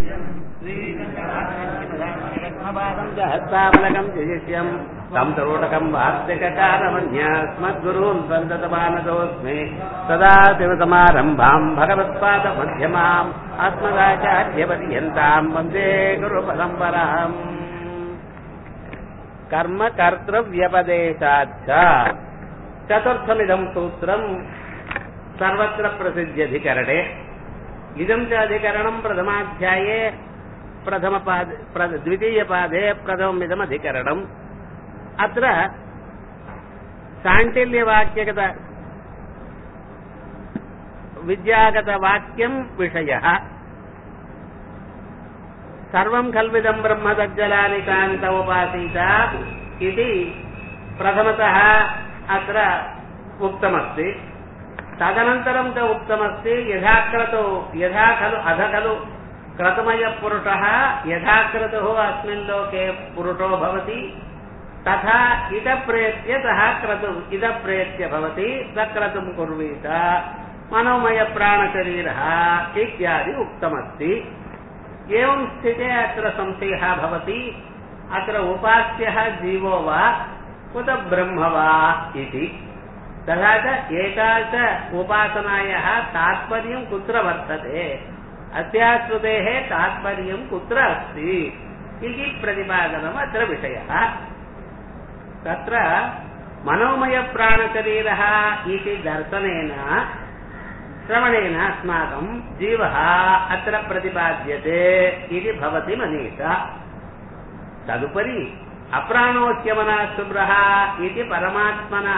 హస్తామలకం జయస్యం తం తరోటకం వార్తికారమన్యాస్మద్గురూన్ సంతతమానదోస్మి సదా శివసమారంభాం భగవత్పాద మధ్యమాం అస్మదాచార్యపర్యంతాం వందే గురు పరంపరాం కర్మ కర్తవ్యపదేశాచ్చ చతుర్థమిదం సూత్రం సర్వత్ర ప్రసిద్ధ్యధికరణే ఇదం చ అధికరణం ప్రథమాధ్యాయే ప్రథమపాద ప్ర- ద్వితీయపాదే ప్రథమమిదమధికరణం అత్ర శాంటిల్యవాక్యగత విద్యాగతవాక్యం విషయः సర్వం కల్విదం బ్రహ్మ తజ్జలాని కాంత ఉపాసీత ఇది ప్రథమతः అత్ర ఉక్తమస్తి తదనంతరం చ ఉక్తమస్తి యథా క్రతు యథా ఖలు అధ ఖలు క్రతుమయ పురుషः యథా క్రతుः అస్మిన్ లోకే పురుషో భవతి తథా ఇద ప్రేత్య సహ క్రతు ఇద ప్రేత్య భవతి సక్రతుం కుర్వీత మనోమయ ప్రాణశరీరः ఇత్యాది ఉక్తమస్తి एवं स्थिते अत्र संशयः भवति अत्र उपास्यः जीवो वा उत ब्रह्म वा इति तथा च एकाच उपासनायाः तात्पर्यं कुत्र वर्तते अस्याः श्रुतेः तात्पर्यं कुत्र अस्ति इति प्रतिपादनम् अत्र विषयः तत्र मनोमयप्राणशरीरः इति दर्शनेन श्रवणेन अस्माकं जीवः अत्र प्रतिपाद्यते इति भवति मनीषा तदुपरि अप्राणोच्यमनः शुभ्रः इति परमात्मनः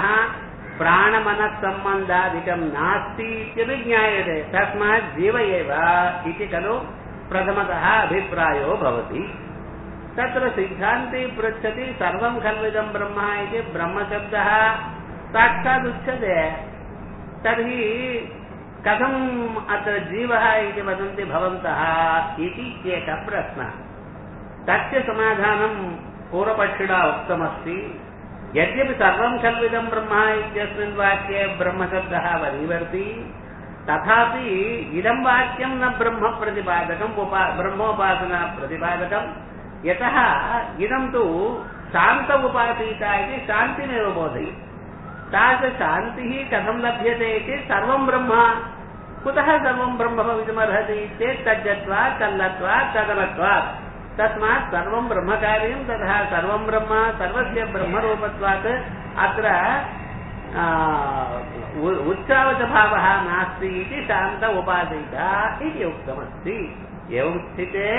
प्राणमनःसम्बन्धादिकं नास्ति इत्यपि ज्ञायते तस्मात् जीव एव इति खलु प्रथमतः अभिप्रायो भवति तत्र सिद्धान्ते पृच्छति सर्वं खल्विदं ब्रह्म इति ब्रह्मशब्दः साक्षादुच्यते तर्हि कथम् अत्र जीवः इति वदन्ति भवन्तः इति एकः प्रश्नः तस्य समाधानं पूर्वपक्षिणा उक्तमस्ति यद्यपि सर्वं खल्विदं ब्रह्म इत्यस्मिन् वाक्ये ब्रह्मशब्दः वरीवर्ति तथापि इदं वाक्यं न ब्रह्मप्रतिपादकम् उपा ब्रह्मोपासना प्रतिपादकम् यतः इदं तु शान्त उपासीता इति शान्तिमेव बोधयति तादृशशान्तिः कथं लभ्यते इति सर्वं ब्रह्म कुतः सर्वं ब्रह्म भवितुमर्हति चेत् तज्जत्वात् तल्लत्वात् तदनत्वात् तस्मात् सर्वं ब्रह्मकार्यं ततः सर्वं ब्रह्म सर्वस्य ब्रह्मरूपत्वात् अत्र आ, उ- उच्चावचभावः नास्ति इति शान्त उपासीता इति उक्तमस्ति एवं स्थिते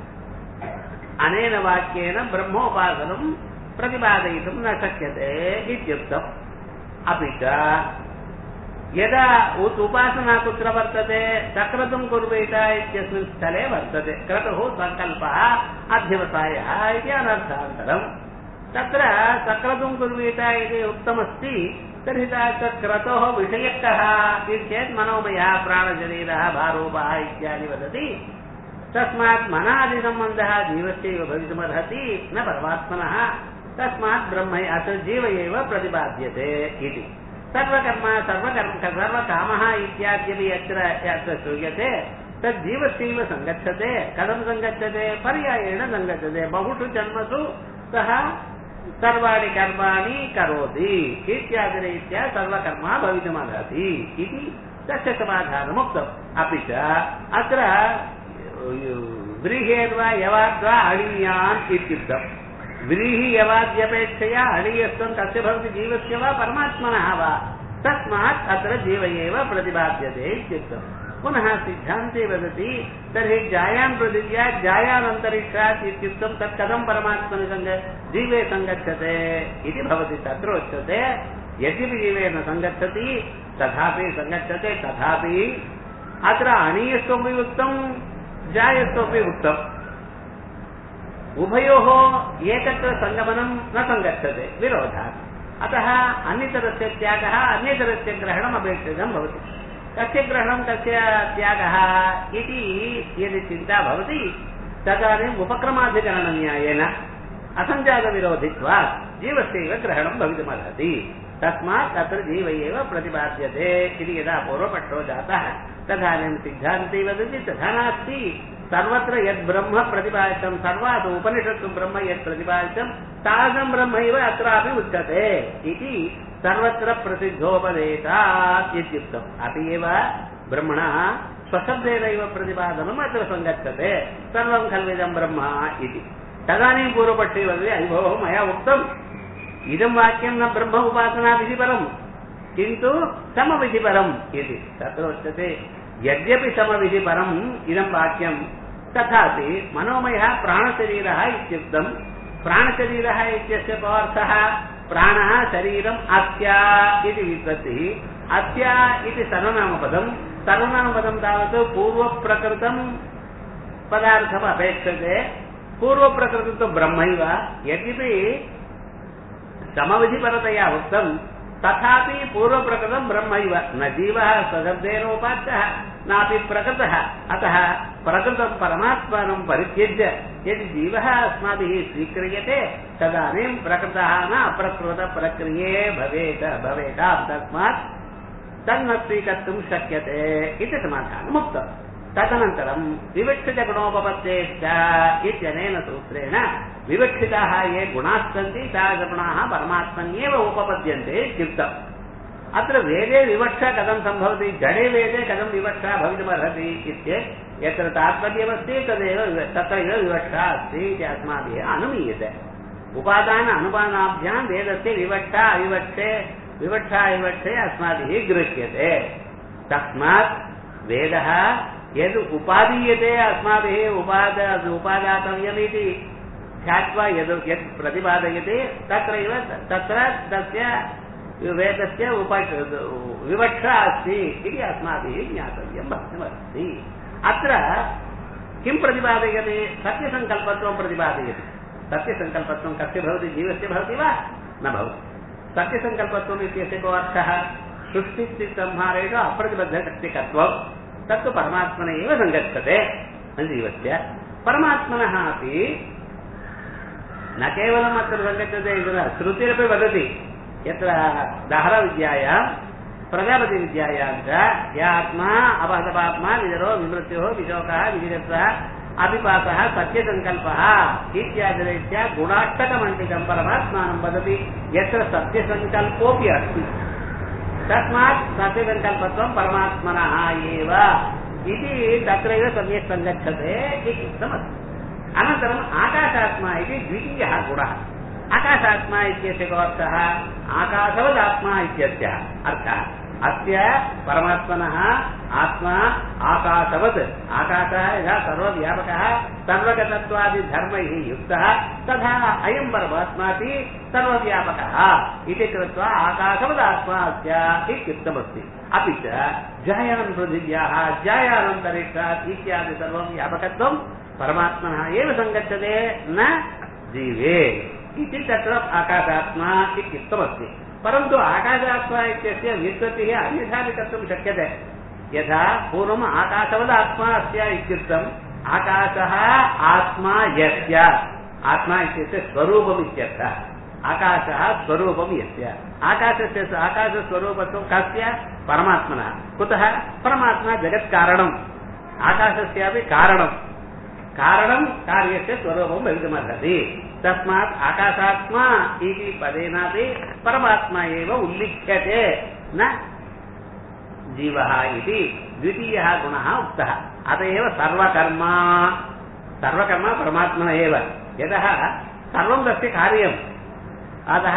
अनेन वाक्येन ब्रह्मोपासनं प्रतिपादयितुं न शक्यते इत्युक्तम् अपि च यदा उत् उपासना कुत्र वर्तते सक्रतुं कुर्वेत इत्यस्मिन् स्थले वर्तते क्रतुः सङ्कल्पः अध्यवसायः इति अनर्थान्तरम् तत्र सक्रतुं कुर्वीत इति उक्तमस्ति तर्हि तत्र क्रतोः विषयः कः इति चेत् मनोमयः प्राणशरीरः भारूपः इत्यादि वदति तस्मात् मनादिसम्बन्धः जीवस्यैव भवितुमर्हति न परमात्मनः तस्मात् ब्रह्म अत्र जीव एव प्रतिपाद्यते इति सर्वकर्म सर्वकर्म सर्वकामः इत्याद्यपि यत्र यत्र श्रूयते तद् जीवस्यैव सङ्गच्छते कथं सङ्गच्छते पर्यायेण सङ्गच्छते बहुषु जन्मसु सः सर्वाणि कर्माणि करोति इत्यादिरीत्या सर्वकर्म भवितुमर्हति इति तस्य समाधानमुक्तम् अपि च अत्र व्रीहेर्वा यवाद्वा अणीयान् इत्युक्तम् व्रीहि यवाद्यपेक्षया अणीयत्वं कस्य भवति जीवस्य वा परमात्मनः वा तस्मात् अत्र जीव एव प्रतिपाद्यते इत्युक्तम् पुनः सिद्धान्ते वदति तर्हि जायां पृथिव्या जायानन्तरिक्षात् इत्युक्तं तत् कथं परमात्मनि सङ्ग जीवे सङ्गच्छते इति भवति तत्र उच्यते यद्यपि जीवेन सङ्गच्छति तथापि सङ्गच्छते तथापि अत्र अणीयत्वमपि उक्तं जायत्वमपि उक्तम् उभयोः एकत्र सङ्गमनं न सङ्गच्छते विरोधात् अतः अन्यतरस्य त्यागः अन्यतरस्य ग्रहणम् अपेक्षितं भवति कस्य ग्रहणं कस्य त्यागः इति यदि चिन्ता भवति तदानीम् उपक्रमाधिकरणन्यायेन असञ्जातविरोधित्वात् जीवस्यैव ग्रहणं भवितुमर्हति तस्मात् तत्र जीव एव प्रतिपाद्यते इति यदा पूर्वपक्षो जातः तदानीं सिद्धान्ते वदति तथा नास्ति सर्वत्र यद् ब्रह्म प्रतिपादितं सर्वासु उपनिषत्सु ब्रह्म यत् प्रतिपादितं तादृशं ब्रह्मैव अत्रापि उच्यते इति सर्वत्र प्रसिद्धोपदेशात् इत्युक्तम् अपि एव ब्रह्मणः स्वशब्देनैव प्रतिपादनम् अत्र सङ्गच्छते सर्वं खल्विदं ब्रह्म इति तदानीं पूर्वपक्षे वदति अयि भोः मया उक्तम् इदं वाक्यं न ब्रह्म उपासनाविधि परम् किन्तु समविधि परम् इति तत्र उच्यते यद्यपि समविधि परम् इदं वाक्यं तथापि मनोमयः प्राणशरीरः इत्युक्तं प्राणशरीरः इत्यस्य को अर्थः प्राणः शरीरम् अस्या इति विपत्तिः अस्या इति सर्वनामपदं सर्वनामपदं तावत् पूर्वप्रकृतं पदार्थम् अपेक्षते पूर्वप्रकृतं तु ब्रह्मैव यद्यपि समविधिपरतया उक्तं तथापि पूर्वप्रकृतं ब्रह्मैव न जीवः स्वशब्देनोपाच्यः नापि प्रकृतः अतः प्रकृतं परमात्मानं परित्यज्य यदि जीवः अस्माभिः स्वीक्रियते तदानीं प्रकृतः न अप्रकृतप्रक्रिये भवेत् भवेताम् तस्मात् तन्न स्वीकर्तुं शक्यते इति समाधानमुक्तम् तदनन्तरं विवक्षितगुणोपपत्तेश्च इत्यनेन सूत्रेण विवक्षिताः ये गुणाः सन्ति तादृशगुणाः परमात्मन्येव उपपद्यन्ते इत्युक्तम् अत्र वेदे विवक्षा कथं सम्भवति जडे वेदे कथं विवक्षा भवितुमर्हति इत्येत् यत्र तात्पर्यमस्ति तदेव विव- तत्रैव विवक्षा अस्ति इति अस्माभिः अनुमीयते उपादान अनुपानाभ्यां वेदस्य विवक्षा अविवक्षे विवक्षा अविवक्षे अस्माभिः गृह्यते तस्मात् वेदः यद् उपादीयते अस्माभिः उपाद उपादातव्यमिति ध्यात्वा यद् यत् प्रतिपादयते तत्रैव तत्र तस्य वेदस्य उप विवक्षा अस्ति इति अस्माभिः ज्ञातव्यं भक्तमस्ति अत्र किं प्रतिपादयते सत्यसङ्कल्पत्वं प्रतिपादयति सत्यसङ्कल्पत्वं कस्य भवति जीवस्य भवति वा न भवति सत्यसङ्कल्पत्वम् इत्यस्य को अर्थः सृष्टिस्थितिसंहारेषु अप्रतिबद्धशक्तिकत्वं तत्तु परमात्मन एव सङ्गच्छते जीवस्य परमात्मनः अपि न केवलम् अत्र सङ्गच्छते इति न श्रुतिरपि वदति यत्र दहरविद्यायां प्रजापतिविद्यायां च य आत्मा अपहतपात्मा विजरो विमृत्युः विशोकः विजिरत्वः अभिपातः सत्यसङ्कल्पः इत्यादिरीत्या गुणाष्टकमण्डितं परमात्मानं वदति यत्र सत्यसङ्कल्पोऽपि अस्ति तस्मात् सत्यसङ्कल्पत्वं परमात्मनः एव इति तत्रैव सम्यक् सङ्गच्छते इति उक्तमस्ति अनन्तरम् आकाशात्मा इति द्वितीयः गुणः आकाशात्मा इत्यस्य को अर्थः आकाशवदात्मा इत्यस्य अर्थः अस्य परमात्मनः आत्मा आकाशवत् आकाशः यथा सर्वव्यापकः सर्वगतत्वादिधर्मैः युक्तः तथा अयं परमात्मापि सर्वव्यापकः इति कृत्वा आकाशवदात्मा अस्य इत्युक्तमस्ति अपि च जायान् पृथिव्याः जायानन्तरिक्षात् इत्यादि सर्वं व्यापकत्वं परमात्मनः एव सङ्गच्छते न जीवे इति तत्र आकाशात्मा इत्युक्तमस्ति परन्तु आकाशात्मा इत्यस्य व्युत्पत्तिः अन्यथापि कर्तुं शक्यते यथा पूर्वम् आकाशवदात्मा अस्य इत्युक्तम् आकाशः आत्मा यस्य आत्मा इत्यस्य स्वरूपम् इत्यर्थः आकाशः स्वरूपं यस्य आकाशस्य आकाशस्वरूपत्वं कस्य परमात्मनः कुतः परमात्मा जगत्कारणम् आकाशस्यापि कारणम् कारणं कार्यस्य स्वरूपं भवितुमर्हति तस्मात् आकाशात्मा इति पदेनापि परमात्मा एव उल्लिख्यते न जीवः इति द्वितीयः गुणः उक्तः अत एव सर्वकर्म सर्वकर्म परमात्मन एव यतः सर्वं तस्य कार्यम् अतः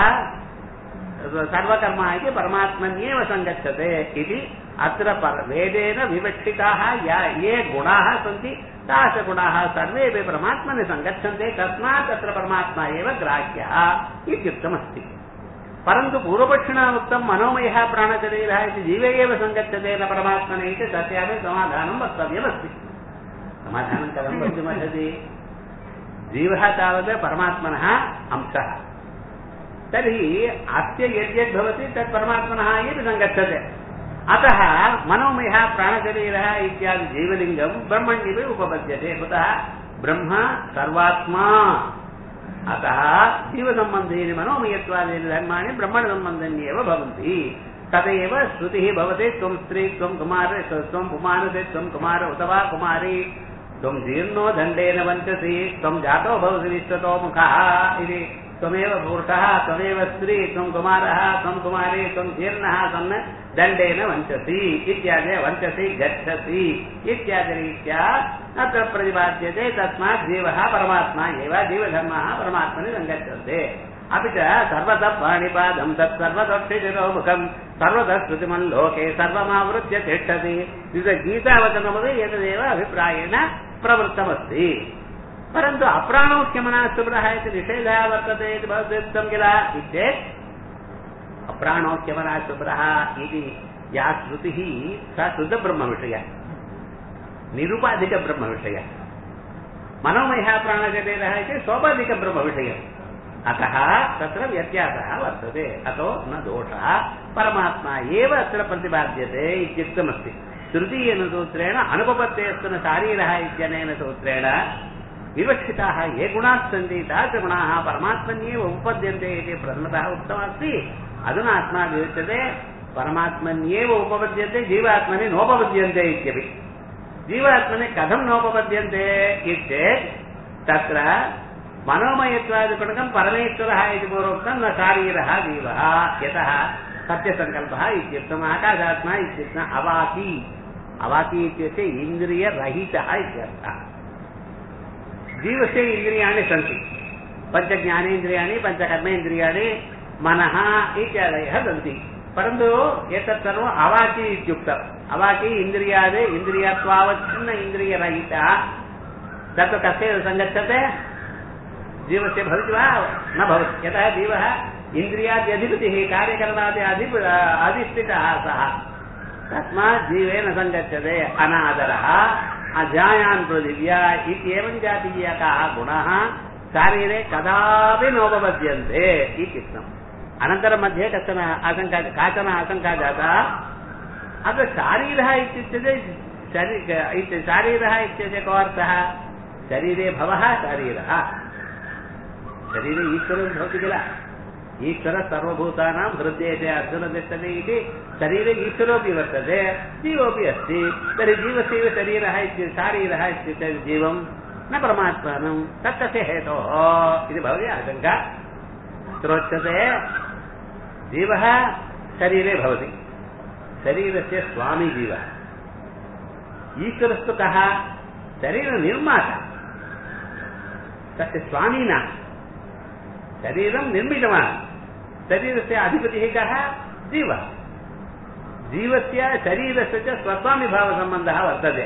सर्वकर्म इति परमात्मन्येव सङ्गच्छते इति अत्र पर- वेदेन विवक्षिताः या ये गुणाः सन्ति तादृशगुणाः सर्वेपि परमात्मनि सङ्गच्छन्ते तस्मात् तत्र परमात्मा एव ग्राह्यः इत्युक्तमस्ति परन्तु पूर्वपक्षिणा उक्तं मनोमयः प्राणशरीरः इति जीवे एव सङ्गच्छते न परमात्मने इति तस्यापि समाधानं वक्तव्यमस्ति समाधानं कथं वक्तुमर्हति जीवः तावत् परमात्मनः अंशः तर्हि अस्य यद्यद् भवति तत् परमात्मनः एव सङ्गच्छते अतः मनोमयः प्राणशरीरः इत्यादि जीवलिङ्गं ब्रह्मण्येव उपपद्यते कुतः ब्रह्म सर्वात्मा अतः जीवसम्बन्धीनि मनोमयत्वादीनि धर्माणि ब्रह्मणसम्बन्धन्येव भवन्ति तदेव श्रुतिः भवति त्वं स्त्री त्वं कुमार त्वं कुमारसे त्वं कुमार उत वा कुमारी त्वम् जीर्णो दण्डेन वञ्चसि त्वम् जातो भवसि विश्वतो मुखः इति त्वमेव पुरुषः त्वमेव स्त्री त्वम् कुमारः त्वम् कुमारी त्वम् जीर्णः सन् दण्डेन वञ्चसि इत्यादि वञ्चसि गच्छसि इत्यादिरीत्या अत्र प्रतिपाद्यते तस्मात् जीवः परमात्मा एव जीवधर्मः परमात्मनि सङ्गच्छन्ते अपि च सर्वतः पाणिपादम् तत् सर्वतक्षिशिरोमुखम् सर्वतः श्रुतिमन् लोके सर्वमावृत्य तिष्ठति गीतावचनमपि एतदेव अभिप्रायेण प्रवृत्तमस्ति परन्तु अप्राणोक्यमनाशुभ्रः इति निषेधः वर्तते इति भवद्युक्तं किल इत्येत् अप्राणोक्यमनाशुभ्रः इति या श्रुतिः सा शुद्धब्रह्मविषयः निरुपाधिकब्रह्मविषयः मनोमयः प्राणशरीरः इति सोपाधिकब्रह्मविषयः अतः तत्र व्यत्यासः वर्तते अतो न दोषः परमात्मा एव अत्र प्रतिपाद्यते इत्युक्तमस्ति तृतीयेन सूत्रेण अनुपपत्तेऽस्तु न शारीरः इत्यनेन सूत्रेण विवक्षिताः ये गुणाः सन्ति तादृशगुणाः परमात्मन्येव उपपद्यन्ते इति प्रथमतः उक्तमस्ति अधुना अस्माभिः उच्यते परमात्मन्येव उपपद्यन्ते जीवात्मनि नोपपद्यन्ते इत्यपि जीवात्मनि कथं नोपपद्यन्ते इत्येत् तत्र मनोमयत्वादिगुणकम् परमेश्वरः इति पूर्वोक्तं न शारीरः जीवः यतः सत्यसङ्कल्पः इत्युक्तम् आकाशात्मा इत्युक्तम् अवाकी अवाकी इत्युक्ते इन्द्रियरहितः इत्यर्थः जीवस्य इन्द्रियाणि सन्ति पञ्चज्ञानेन्द्रियाणि पञ्चकर्मेन्द्रियाणि मनः इत्यादयः सन्ति परन्तु एतत् सर्वम् अवाची इत्युक्तम् अवाची इन्द्रियादि इन्द्रियत्वावच्छिन्न इन्द्रियरहितः तत् कस्य सङ्गच्छते जीवस्य भवति वा न भवति यतः जीवः इन्द्रियाद्यधिपतिः कार्यकरणादि अधिप अधिष्ठितः सः तस्मात् जीवेन सङ्गच्छते अनादरः अजायान् पृथिव्या इत्येवं जातीयकाः गुणाः शारीरे कदापि नोपपद्यन्ते इत्युक्तम् अनन्तरं मध्ये कश्चन आशङ्का काचन आशङ्का जाता अत्र शारीरः इत्युच्यते शरी शारीरः इत्यस्य को अर्थः शरीरे भवः शारीरः शरीरे ईश्वरं भवति किल ईश्वरः सर्वभूतानां हृदये अर्जुन तिष्ठति इति शरीरे ईश्वरोऽपि वर्तते जीवोऽपि अस्ति तर्हि जीवस्यैव शरीरः इति शारीरः इत्युक्ते जीवं न परमात्मानं तत्तस्य हेतोः इति भवति आशङ्का अत्रोच्यते जीवः शरीरे भवति शरीरस्य स्वामी जीवः ईश्वरस्तु कः शरीरनिर्माता तस्य स्वामी न शरीरं निर्मितवान् शरीरस्य अधिपतिः कः जीवः जीवस्य शरीरस्य च स्वस्वामिभावसम्बन्धः वर्तते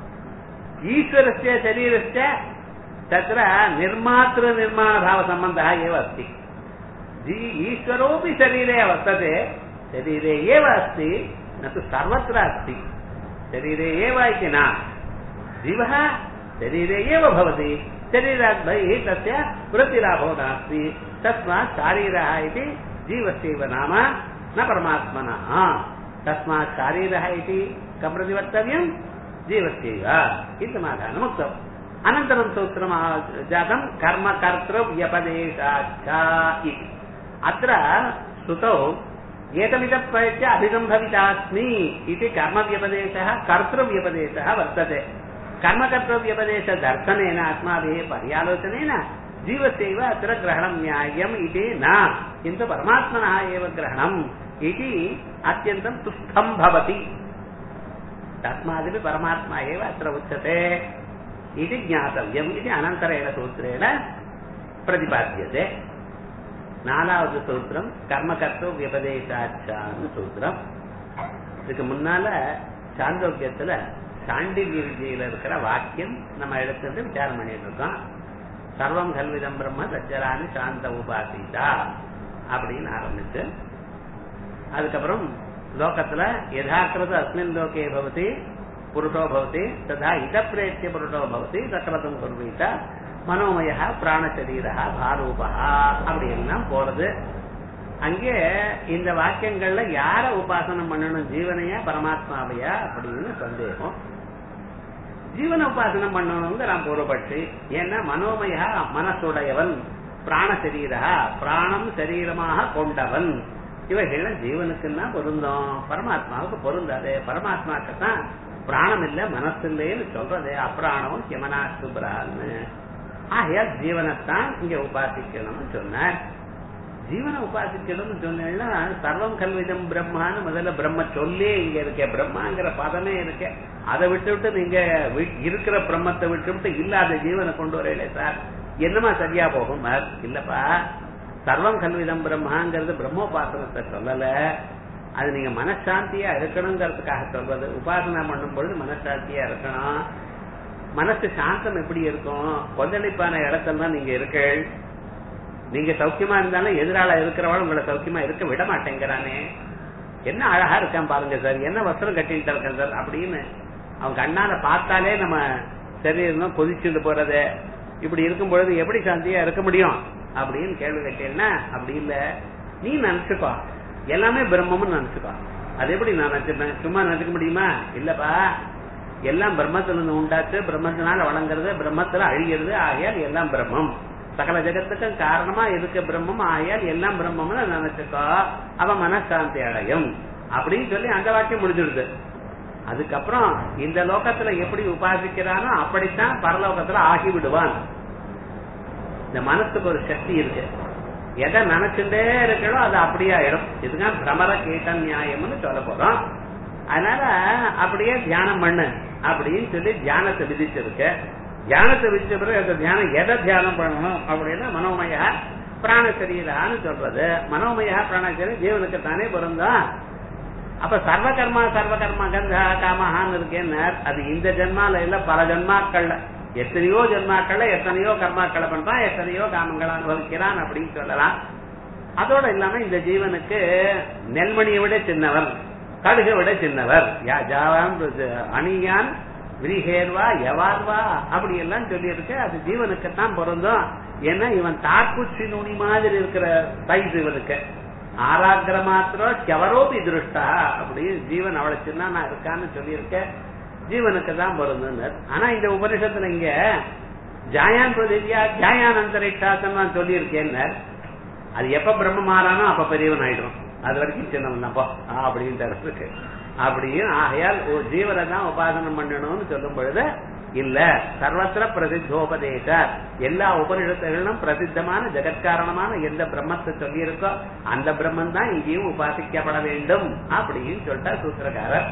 ईश्वरस्य शरीरस्य तत्र निर्मातृनिर्माणभावसम्बन्धः एव अस्ति जी ईश्वरोऽपि शरीरे वर्तते शरीरे एव अस्ति न तु सर्वत्र अस्ति शरीरे एव इति न जीवः शरीरे एव भवति शरीरात् बहिः तस्य वृत्तिलाभो नास्ति तस्मात् शारीरः इति जीवस्यैव नाम न परमात्मनः तस्मात् शारीरः इति कं प्रति वक्तव्यम् जीवस्यैव इति समाधानमुक्तम् अनन्तरं सूत्रम् जातं कर्मकर्तृव्यपदेशाच्च इति अत्र श्रुतौ एतमिदं प्रयत्य अभिसम्भवितास्मि इति कर्मव्यपदेशः कर्तृव्यपदेशः वर्तते कर्मकर्तव्यपदेशदर्शनेन अस्माभिः पर्यालोचनेन जीवस्यैव अत्र ग्रहणं न्याय्यम् इति न किन्तु परमात्मनः एव ग्रहणम् इति अत्यन्तं तुष्टं भवति तस्मादपि परमात्मा एव अत्र उच्यते इति ज्ञातव्यम् इति अनन्तरेण सूत्रेण प्रतिपाद्यते நாலாவது சூத்திரம் கர்மகர்த்தோ வியபதேசாச்சான்னு சூத்திரம் இதுக்கு முன்னால சாந்தோக்கியத்துல சாண்டில்ய விஜயில இருக்கிற வாக்கியம் நம்ம எடுத்துட்டு விசாரம் பண்ணிட்டு இருக்கோம் சர்வம் கல்விதம் பிரம்ம சச்சராணி சாந்த உபாசிதா அப்படின்னு ஆரம்பிச்சு அதுக்கப்புறம் லோகத்துல யதாக்கிருத அஸ்மின் லோகே பவதி புருஷோ பவதி ததா இதப்பிரேத்திய புருஷோ பவதி தக்கரதம் குர்வீத மனோமய பிராணசரீரா பாரூபா அப்படி எல்லாம் போறது அங்கே இந்த வாக்கியங்கள்ல யார உபாசனம் பண்ணணும் ஜீவனையா பரமாத்மாவையா அப்படின்னு சந்தேகம் ஜீவன உபாசனம் பண்ணணுங்கிறான் பூர்வபட்சி ஏன்னா மனோமய மனசுடையவன் பிராணசரீரா பிராணம் சரீரமாக கொண்டவன் இவைகள்லாம் ஜீவனுக்குன்னா பொருந்தும் பரமாத்மாவுக்கு பொருந்தாது பரமாத்மாக்கு தான் பிராணம் இல்ல மனசு இல்லைன்னு சொல்றது அப்பிராணம் கிமனா சுப்ரான்னு ஆகையால் ஜீவனைத்தான் இங்க உபாசிக்கணும்னு சொன்னார் ஜீவனை உபாசிக்கணும்னு சொன்னேன்னா சர்வம் கல்விதம் பிரம்மான்னு முதல்ல பிரம்ம சொல்லே இங்க இருக்க பிரம்மாங்கிற பதமே இருக்க அதை விட்டு விட்டு நீங்க வி- இருக்கிற பிரம்மத்தை விட்டு விட்டு இல்லாத ஜீவனை கொண்டு வரல சார் என்னமா சரியா போகும் சார்? இல்லப்பா சர்வம் கல்விதம் பிரம்மாங்கிறது பிரம்மோபாசனத்தை சொல்லல அது நீங்க மனசாந்தியா இருக்கணுங்கிறதுக்காக சொல்றது உபாசனா பண்ணும் பொழுது மனசாந்தியா இருக்கணும் மனசு சாந்தம் எப்படி இருக்கும் கொந்தளிப்பான இடத்துல தான் நீங்க இருக்கீள் நீங்க சௌக்கியமா இருந்தாலும் எதிரால இருக்கிறவள் உங்களை சௌக்கியமா இருக்க விட மாட்டேங்கிறானே என்ன அழகா இருக்கான் பாருங்க சார் என்ன வஸ்திரம் கட்டிட்டு இருக்கேன் சார் அப்படின்னு அவன் கண்ணால பார்த்தாலே நம்ம சரீரம் கொதிச்சுட்டு போறது இப்படி இருக்கும் பொழுது எப்படி சாந்தியா இருக்க முடியும் அப்படின்னு கேள்வி கேட்டேன்னா அப்படி இல்ல நீ நினைச்சுக்கோ எல்லாமே பிரம்மம்னு நினைச்சுக்கோ அது எப்படி நான் நினைச்சிருப்பேன் சும்மா நினைச்சுக்க முடியுமா இல்லப்பா எல்லாம் பிரம்மத்துல இருந்து உண்டாச்சு பிரம்மத்தினால வழங்குறது பிரம்மத்துல அழிகிறது ஆகையால் எல்லாம் பிரம்மம் சகல ஜெகத்துக்கும் காரணமா இருக்க பிரம்மம் ஆகையால் எல்லாம் பிரம்மம்னு நினைச்சுக்கோ அவன் மனசாந்தி அடையும் அப்படின்னு சொல்லி அந்த வாக்கியம் முடிஞ்சிடுது அதுக்கப்புறம் இந்த லோகத்துல எப்படி உபாசிக்கிறானோ அப்படித்தான் பரலோகத்துல ஆகி விடுவான் இந்த மனசுக்கு ஒரு சக்தி இருக்கு எதை நினைச்சுட்டே இருக்கோ அது அப்படியே ஆயிடும் இதுதான் பிரமர கீட்ட நியாயம்னு சொல்ல போறோம் அதனால அப்படியே தியானம் பண்ணு அப்படின்னு சொல்லி தியானத்தை விதிச்சிருக்க தியானத்தை விதிச்ச பிறகு அந்த தியானம் எதை தியானம் பண்ணணும் அப்படின்னா மனோமயா பிராணசரீரான்னு சொல்றது மனோமயா பிராணசரீரம் ஜீவனுக்கு தானே பொருந்தா அப்ப சர்வகர்மா சர்வகர்மா கந்தா காமஹான்னு இருக்கேன்னு அது இந்த ஜென்மால இல்ல பல ஜென்மாக்கள்ல எத்தனையோ ஜென்மாக்கள்ல எத்தனையோ கர்மாக்களை பண்றான் எத்தனையோ காமங்களை அனுபவிக்கிறான் அப்படின்னு சொல்லலாம் அதோட இல்லாம இந்த ஜீவனுக்கு நெல்மணியை விட சின்னவர் கடுகை விட சின்னவர் யா ஜாவான் அணியான் விரிகேர்வா எவார்வா அப்படி எல்லாம் சொல்லி இருக்கு அது ஜீவனுக்கு தான் பொருந்தும் ஏன்னா இவன் தாக்குச்சி நுனி மாதிரி இருக்கிற சைஸ் இவனுக்கு ஆராக்கிர மாத்திரம் கெவரோபி திருஷ்டா அப்படி ஜீவன் அவளை சின்ன நான் இருக்கான்னு சொல்லியிருக்க ஜீவனுக்கு தான் பொருந்துன்னு ஆனா இந்த உபனிஷத்துல இங்க ஜாயான் பிரதிஜா ஜாயான் அந்தரிக்ஷாசன் நான் சொல்லியிருக்கேன்னு அது எப்ப பிரம்ம மாறானோ அப்ப பெரியவன் ஆயிடும் அது வரைக்கும் சின்னவன் தான்ப்பா அப்படின்ட்டு இருக்கு அப்படியும் ஆகையால் ஒரு ஜீவனை தான் உபாசனம் பண்ணணும்னு சொல்லும் பொழுது இல்ல சர்வத்திர பிரசித்தோபதேச எல்லா உபனிஷத்துகளும் பிரசித்தமான ஜெகத்காரணமான எந்த பிரம்மத்தை சொல்லியிருக்கோ அந்த பிரம்மன் தான் இங்கேயும் உபாசிக்கப்பட வேண்டும் அப்படின்னு சொல்லிட்டா சூத்திரக்காரர்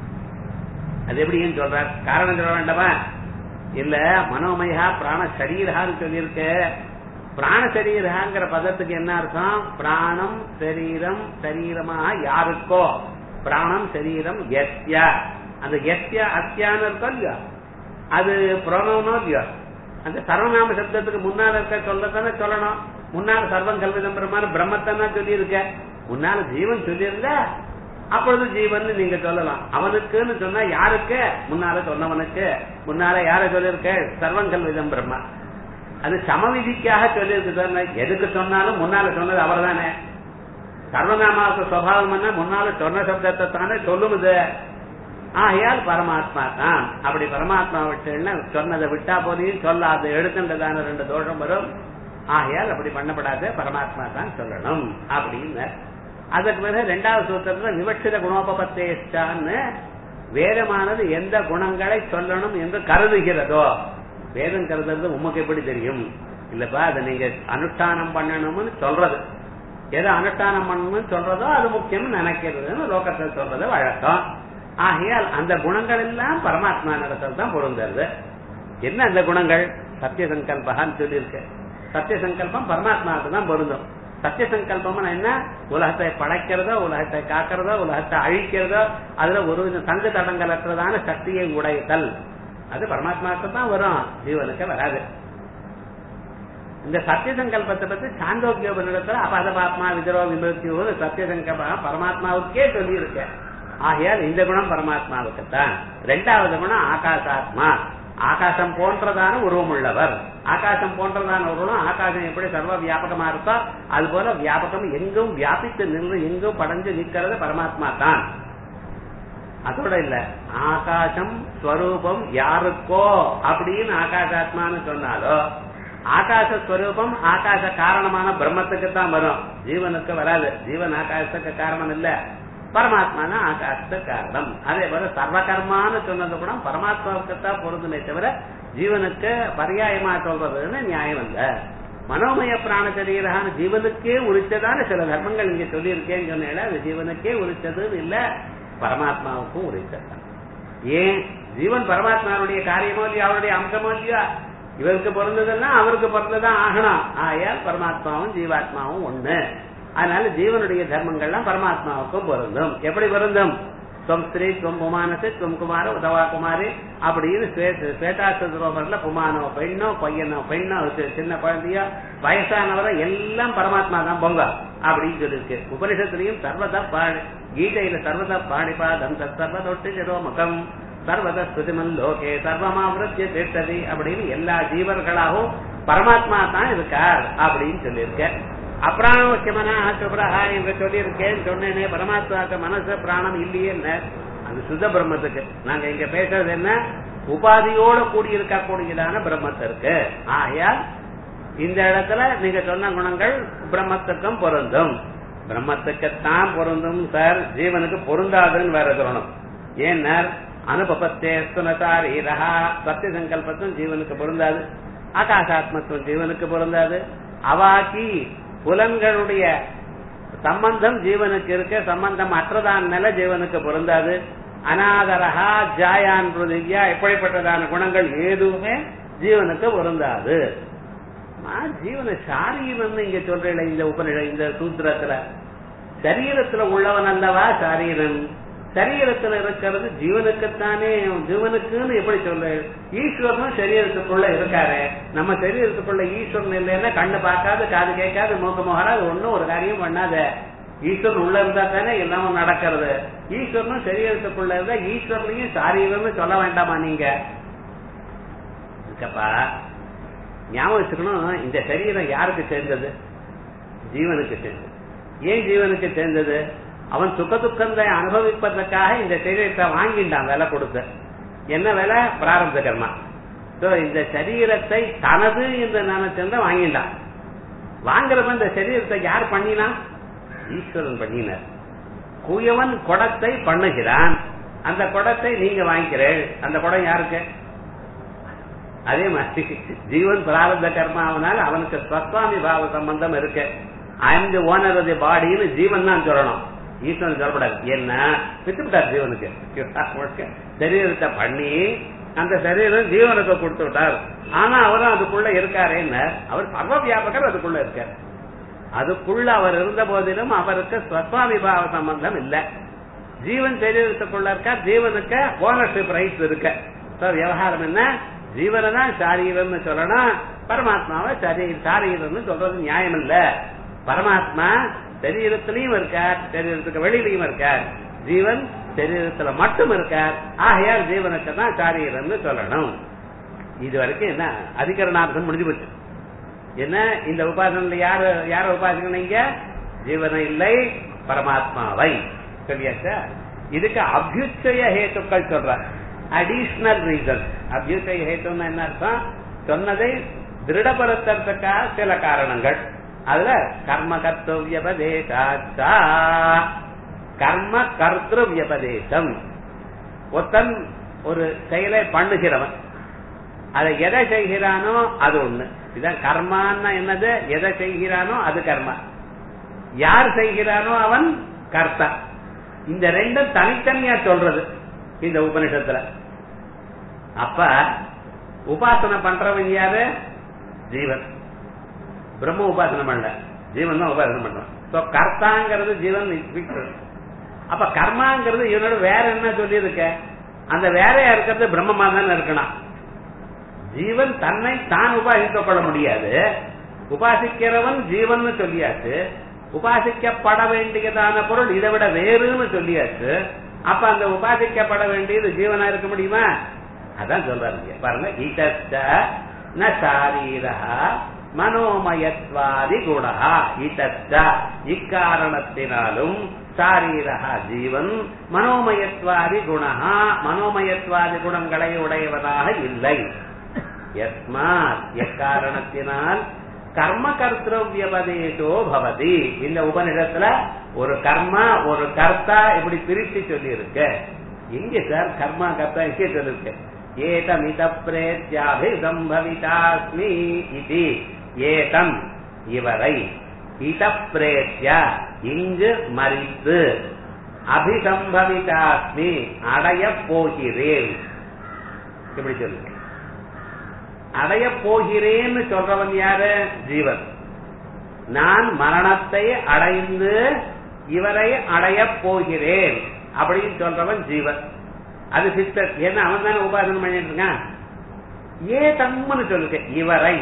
அது எப்படின்னு சொல்றார் காரணம் சொல்ல வேண்டாமா இல்ல மனோமயா பிராண சரீரான்னு சொல்லியிருக்க பிராண சரீராங்கிற பதத்துக்கு என்ன அர்த்தம் பிராணம் சரீரம் சரீரமாக யாருக்கோ பிராணம் சரீரம் எஸ்யா அந்த எஸ்யா அஸ்யான்னு இருக்கோ இல்லையா அது புரோனோ இல்லையோ அந்த சர்வநாம சப்தத்துக்கு முன்னால இருக்க சொல்லத்தானே சொல்லணும் முன்னால சர்வம் கல்விதம் பிரமான பிரம்மத்தானே சொல்லி இருக்க முன்னால ஜீவன் சொல்லியிருந்தா அப்பொழுது ஜீவன் நீங்க சொல்லலாம் அவனுக்குன்னு சொன்னா யாருக்கு முன்னால சொன்னவனுக்கு முன்னால யார சொல்லியிருக்க சர்வம் கல்விதம் பிரம்மா அது சமவிதிக்காக சொல்லியிருக்கு எதுக்கு சொன்னாலும் முன்னால சொன்னது அவர் தானே சர்வநாமாவுக்கு சுவாவம் என்ன முன்னால சொன்ன சப்தத்தை தானே சொல்லுமுது ஆகையால் பரமாத்மா தான் அப்படி பரமாத்மா விட்டு சொன்னதை விட்டா போதையும் சொல்லாது எடுத்துட்டதான ரெண்டு தோஷம் வரும் ஆகையால் அப்படி பண்ணப்படாது பரமாத்மா தான் சொல்லணும் அப்படின்னு அதுக்கு பிறகு ரெண்டாவது சூத்திரத்துல விவட்சித குணோபத்தேஷ்டான்னு வேதமானது எந்த குணங்களை சொல்லணும் என்று கருதுகிறதோ வேதம் கருதுறது உமக்கு எப்படி தெரியும் இல்லப்பா அதை நீங்க அனுஷ்டானம் பண்ணணும்னு சொல்றது எதை அனுஷ்டானம் பண்ணணும்னு சொல்றதோ அது முக்கியம் நினைக்கிறதுன்னு லோகத்தில் சொல்றது வழக்கம் ஆகையால் அந்த குணங்கள் எல்லாம் பரமாத்மா நடத்தல் தான் பொருந்தது என்ன அந்த குணங்கள் சத்திய சங்கல்பகான்னு சொல்லியிருக்க சத்திய சங்கல்பம் பரமாத்மாவுக்கு தான் பொருந்தும் சத்திய சங்கல்பம் என்ன உலகத்தை படைக்கிறதோ உலகத்தை காக்கிறதோ உலகத்தை அழிக்கிறதோ அதுல ஒரு தங்கு தடங்களற்றதான சக்தியை உடைத்தல் அது பரமாத்மாவுக்கு தான் வரும் ஜீவனுக்கு வராது இந்த சத்திய சங்கல்பத்தை பத்தி சாந்தோக்கியோபனிடத்துல அபாதபாத்மா விதரோ விமர்த்தியோ சத்திய சங்கல்பம் பரமாத்மாவுக்கே சொல்லி இருக்க ஆகையால் இந்த குணம் பரமாத்மாவுக்கு தான் ரெண்டாவது குணம் ஆகாசாத்மா ஆகாசம் போன்றதான உருவம் உள்ளவர் ஆகாசம் போன்றதான உருவம் ஆகாசம் எப்படி சர்வ வியாபகமா இருக்கோ அது போல வியாபகம் எங்கும் வியாபித்து நின்று எங்கும் படைஞ்சு நிற்கிறது பரமாத்மா தான் அதோட இல்ல ஆகாசம் ஸ்வரூபம் யாருக்கோ அப்படின்னு ஆகாசாத்மான்னு சொன்னாலோ ஆகாச ஸ்வரூபம் ஆகாச காரணமான பிரம்மத்துக்கு தான் வரும் ஜீவனுக்கு வராது ஜீவன் ஆகாசத்துக்கு காரணம் இல்ல பரமாத்மா தான் ஆகாச காரணம் அதே போல சர்வகர்மான்னு சொன்னது கூட பரமாத்மாவுக்கு தான் பொருந்துமே தவிர ஜீவனுக்கு பரியாயமா சொல்றதுன்னு நியாயம் இல்ல மனோமய பிராண சரீரான ஜீவனுக்கே உரிச்சதான சில தர்மங்கள் இங்க சொல்லியிருக்கேன்னு சொன்னேன் அது ஜீவனுக்கே உரிச்சதுன்னு இல்ல பரமாத்மாவுக்கும் உரிச்சது ஏன் ஜீவன் பரமாத்மாவுடைய காரியமோ இல்லையா அவருடைய அம்சமோ இல்லையா இவருக்கு பிறந்ததுன்னா அவருக்கு பிறந்ததான் ஆகணும் ஆயால் பரமாத்மாவும் ஜீவாத்மாவும் ஒண்ணு அதனால ஜீவனுடைய தர்மங்கள்லாம் பரமாத்மாவுக்கும் பொருந்தும் எப்படி பொருந்தும் துவம் ஸ்ரீ துவம் புமானசு துவம் குமார உதவா குமாரி அப்படின்னு ஸ்வேதாசுரோபர்ல புமானோ பெண்ணோ பையனோ பெண்ணோ சி- சின்ன குழந்தையோ வயசானவரோ எல்லாம் பரமாத்மா தான் பொங்க அப்படின்னு சொல்லியிருக்கு உபனிஷத்துலயும் சர்வத பாடி கீதையில சர்வத பாடிபாதம் தத் சர்வதொட்டு சிரோ முகம் சர்வத ஸ்துதிமன் லோகே சர்வமாவிரத்திய திட்டதி அப்படின்னு எல்லா ஜீவர்களாகவும் பரமாத்மா தான் இருக்கார் அப்படின்னு சொல்லியிருக்க அப்ராணவசியமனா சுப்ரஹா என்று சொல்லியிருக்கேன் சொன்னேனே பரமாத்மாக்கு மனசு பிராணம் இல்லையே என்ன அது சுத்த பிரம்மத்துக்கு நாங்க இங்க பேசுறது என்ன உபாதியோட கூடி இருக்கக்கூடியதான பிரம்மத்திற்கு ஆகையால் இந்த இடத்துல நீங்க சொன்ன குணங்கள் பிரம்மத்துக்கும் பொருந்தும் பிரம்மத்துக்குத்தான் பொருந்தும் சார் ஜீவனுக்கு பொருந்தாதுன்னு வேற சொல்லணும் ஏன்னா அனுபவத்தே சுனசாரீரா சத்திய சங்கல்பத்தும் ஜீவனுக்கு பொருந்தாது ஆகாசாத்மத்துவம் ஜீவனுக்கு பொருந்தாது அவாக்கி புலன்களுடைய சம்பந்தம் ஜீவனுக்கு இருக்க சம்பந்தம் அற்றதான் நில ஜீவனுக்கு பொருந்தாது அநாதரகா ஜாயான் பிருதிவ்யா இப்படிப்பட்டதான குணங்கள் எதுவுமே ஜீவனுக்கு பொருந்தாது நான் ஜீவன சாரீரம்னு இங்க சொல்றேன் இந்த உபநிட இந்த சூத்திரத்துல சரீரத்துல உள்ளவன் அல்லவா சாரீரன் சரீரத்துல இருக்கிறது ஜீவனுக்குத்தானே ஜீவனுக்குன்னு எப்படி சொல்ற ஈஸ்வரனும் சரீரத்துக்குள்ள இருக்காரு நம்ம சரீரத்துக்குள்ள ஈஸ்வரன் இல்லைன்னா கண்ணு பார்க்காது காது கேட்காது மூக்க முகராது ஒண்ணும் ஒரு காரியம் பண்ணாத ஈஸ்வரன் உள்ள இருந்தா தானே எல்லாமும் நடக்கிறது ஈஸ்வரனும் சரீரத்துக்குள்ள இருந்தா ஈஸ்வரனையும் சாரீரம்னு சொல்ல வேண்டாமா நீங்க இருக்கப்பா ஞாபகம் வச்சுக்கணும் இந்த சரீரம் யாருக்கு சேர்ந்தது ஜீவனுக்கு சேர்ந்தது ஏன் ஜீவனுக்கு சேர்ந்தது அவன் சுக துக்கத்தை அனுபவிப்பதற்காக இந்த சரீரத்தை வாங்கிட்டான் விலை கொடுத்து என்ன விலை பிராரப்த கர்மா So, இந்த சரீரத்தை தனது என்று நினைச்சிருந்தா வாங்கிட்டான் வாங்குறப்ப இந்த சரீரத்தை யார் பண்ணினா ஈஸ்வரன் பண்ணினார் குயவன் குடத்தை பண்ணுகிறான் அந்த குடத்தை நீங்க வாங்கிக்கிறேன் அந்த குடம் யாருக்கு அதே மாதிரி ஜீவன் பிராரப்த கர்மாவனால அவனுக்கு ஸ்வஸ்வாமி பாவ சம்பந்தம் இருக்கு I am the owner of the பாடின்னு ஜீவன் தான் சொல்லணும் ஈஸ்வரன் சொல்லப்படாது என்ன வித்துவிட்டார் ஜீவனுக்கு சரீரத்தை பண்ணி அந்த சரீரம் ஜீவனுக்கு கொடுத்து விட்டார் ஆனா அவரும் அதுக்குள்ள இருக்காரேன்னு அவர் சர்வ வியாபகர் அதுக்குள்ள இருக்கார் அதுக்குள்ள அவர் இருந்த போதிலும் அவருக்கு ஸ்வஸ்வாமி பாவ சம்பந்தம் இல்ல ஜீவன் சரீரத்துக்குள்ள இருக்க ஜீவனுக்கு ஓனர்ஷிப் ரைட்ஸ் இருக்கு So, விவகாரம் என்ன ஜீவனை தான் சாரீரம்னு சொல்லணும் பரமாத்மாவை சரீ சாரீரம்னு சொல்றது நியாயம் இல்ல பரமாத்மா சரீரத்திலையும் இருக்கார் சரீரத்துக்கு வெளியிலையும் இருக்கார் ஜீவன் சரீரத்துல மட்டும் இருக்கார் ஆகையால் ஜீவனுக்கு தான் சாரீரம்னு சொல்லணும் இது வரைக்கும் என்ன அதிகரணார்த்தம் முடிஞ்சு போச்சு என்ன இந்த உபாசனையில யாரு யார உபாசனைங்க ஜீவனை இல்லை பரமாத்மாவை சொல்லியாச்சா இதுக்கு அபியுச்சய ஹேத்துக்கள் சொல்ற அடிஷனல் ரீசன் அபியுச்சய ஹேத்துன்னா என்ன அர்த்தம் சொன்னதை திருடப்படுத்துறதுக்காக சில காரணங்கள் அதுல கர்ம கர்த்தவியபதேசாச்சா கர்ம கர்த்தவியபதேசம் ஒருத்தன் ஒரு செயலை பண்ணுகிறவன் அதை எதை செய்கிறானோ அது ஒண்ணு இதான் கர்மான்னா என்னது எதை செய்கிறானோ அது கர்மா யார் செய்கிறானோ அவன் கர்த்தா இந்த ரெண்டும் தனித்தனியா சொல்றது இந்த உபனிஷத்துல அப்ப உபாசனை பண்றவன் யாரு ஜீவன் பிரம்ம உபாசனை பண்ணல ஜீவன் தான் உபாசனை பண்றான் சோ கர்த்தாங்கிறது ஜீவன் fixed. அப்ப கர்மாங்கிறது இவனோட வேற என்ன சொல்லி இருக்க அந்த வேறையா இருக்கிறது பிரம்மமா தானே இருக்கணும் ஜீவன் தன்னை தான் உபாசித்துக் கொள்ள முடியாது உபாசிக்கிறவன் ஜீவன் சொல்லியாச்சு உபாசிக்கப்பட வேண்டியதான பொருள் இதை விட வேறுன்னு சொல்லியாச்சு அப்ப அந்த உபாசிக்கப்பட வேண்டியது ஜீவனா இருக்க முடியுமா அதான் சொல்றாங்க பாருங்க ஈட்டஸ்ட ந சாரீரா மனோமயத்வாதி குணா ஈட்டஸ்ட இக்காரணத்தினாலும் சாரீரா ஜீவன் மனோமயத்வாதி குணா மனோமயத்வாதி குணங்களை உடையவனாக இல்லை எஸ்மாத் எக்காரணத்தினால் கர்ம கர்த்தவியபதேசோ பவதி இந்த உபநிடத்துல ஒரு கர்மா ஒரு கர்த்தா இப்படி பிரித்து சொல்லி இருக்கு எங்க சார் கர்மா கர்த்தா எங்கே சொல்லிருக்கு ஏதமித பிரேத்யாபிசம்பவிதாஸ்மி இது ஏதம் இவரை இத பிரேத்ய இங்கு மறித்து அபிசம்பவிதாஸ்மி அடைய போகிறேன் இப்படி சொல்லுங்க அடைய போகிறேன்னு சொல்றவன் யாரு ஜீவன் நான் மரணத்தை அடைந்து இவரை அடைய போகிறேன் அப்படின்னு சொல்றவன் ஜீவன் அது சிஸ்டர் ஏன்னா அவன் தானே உபாசனை பண்ணிட்டு இருக்கான் ஏ தம்முன்னு சொல்லுங்க இவரை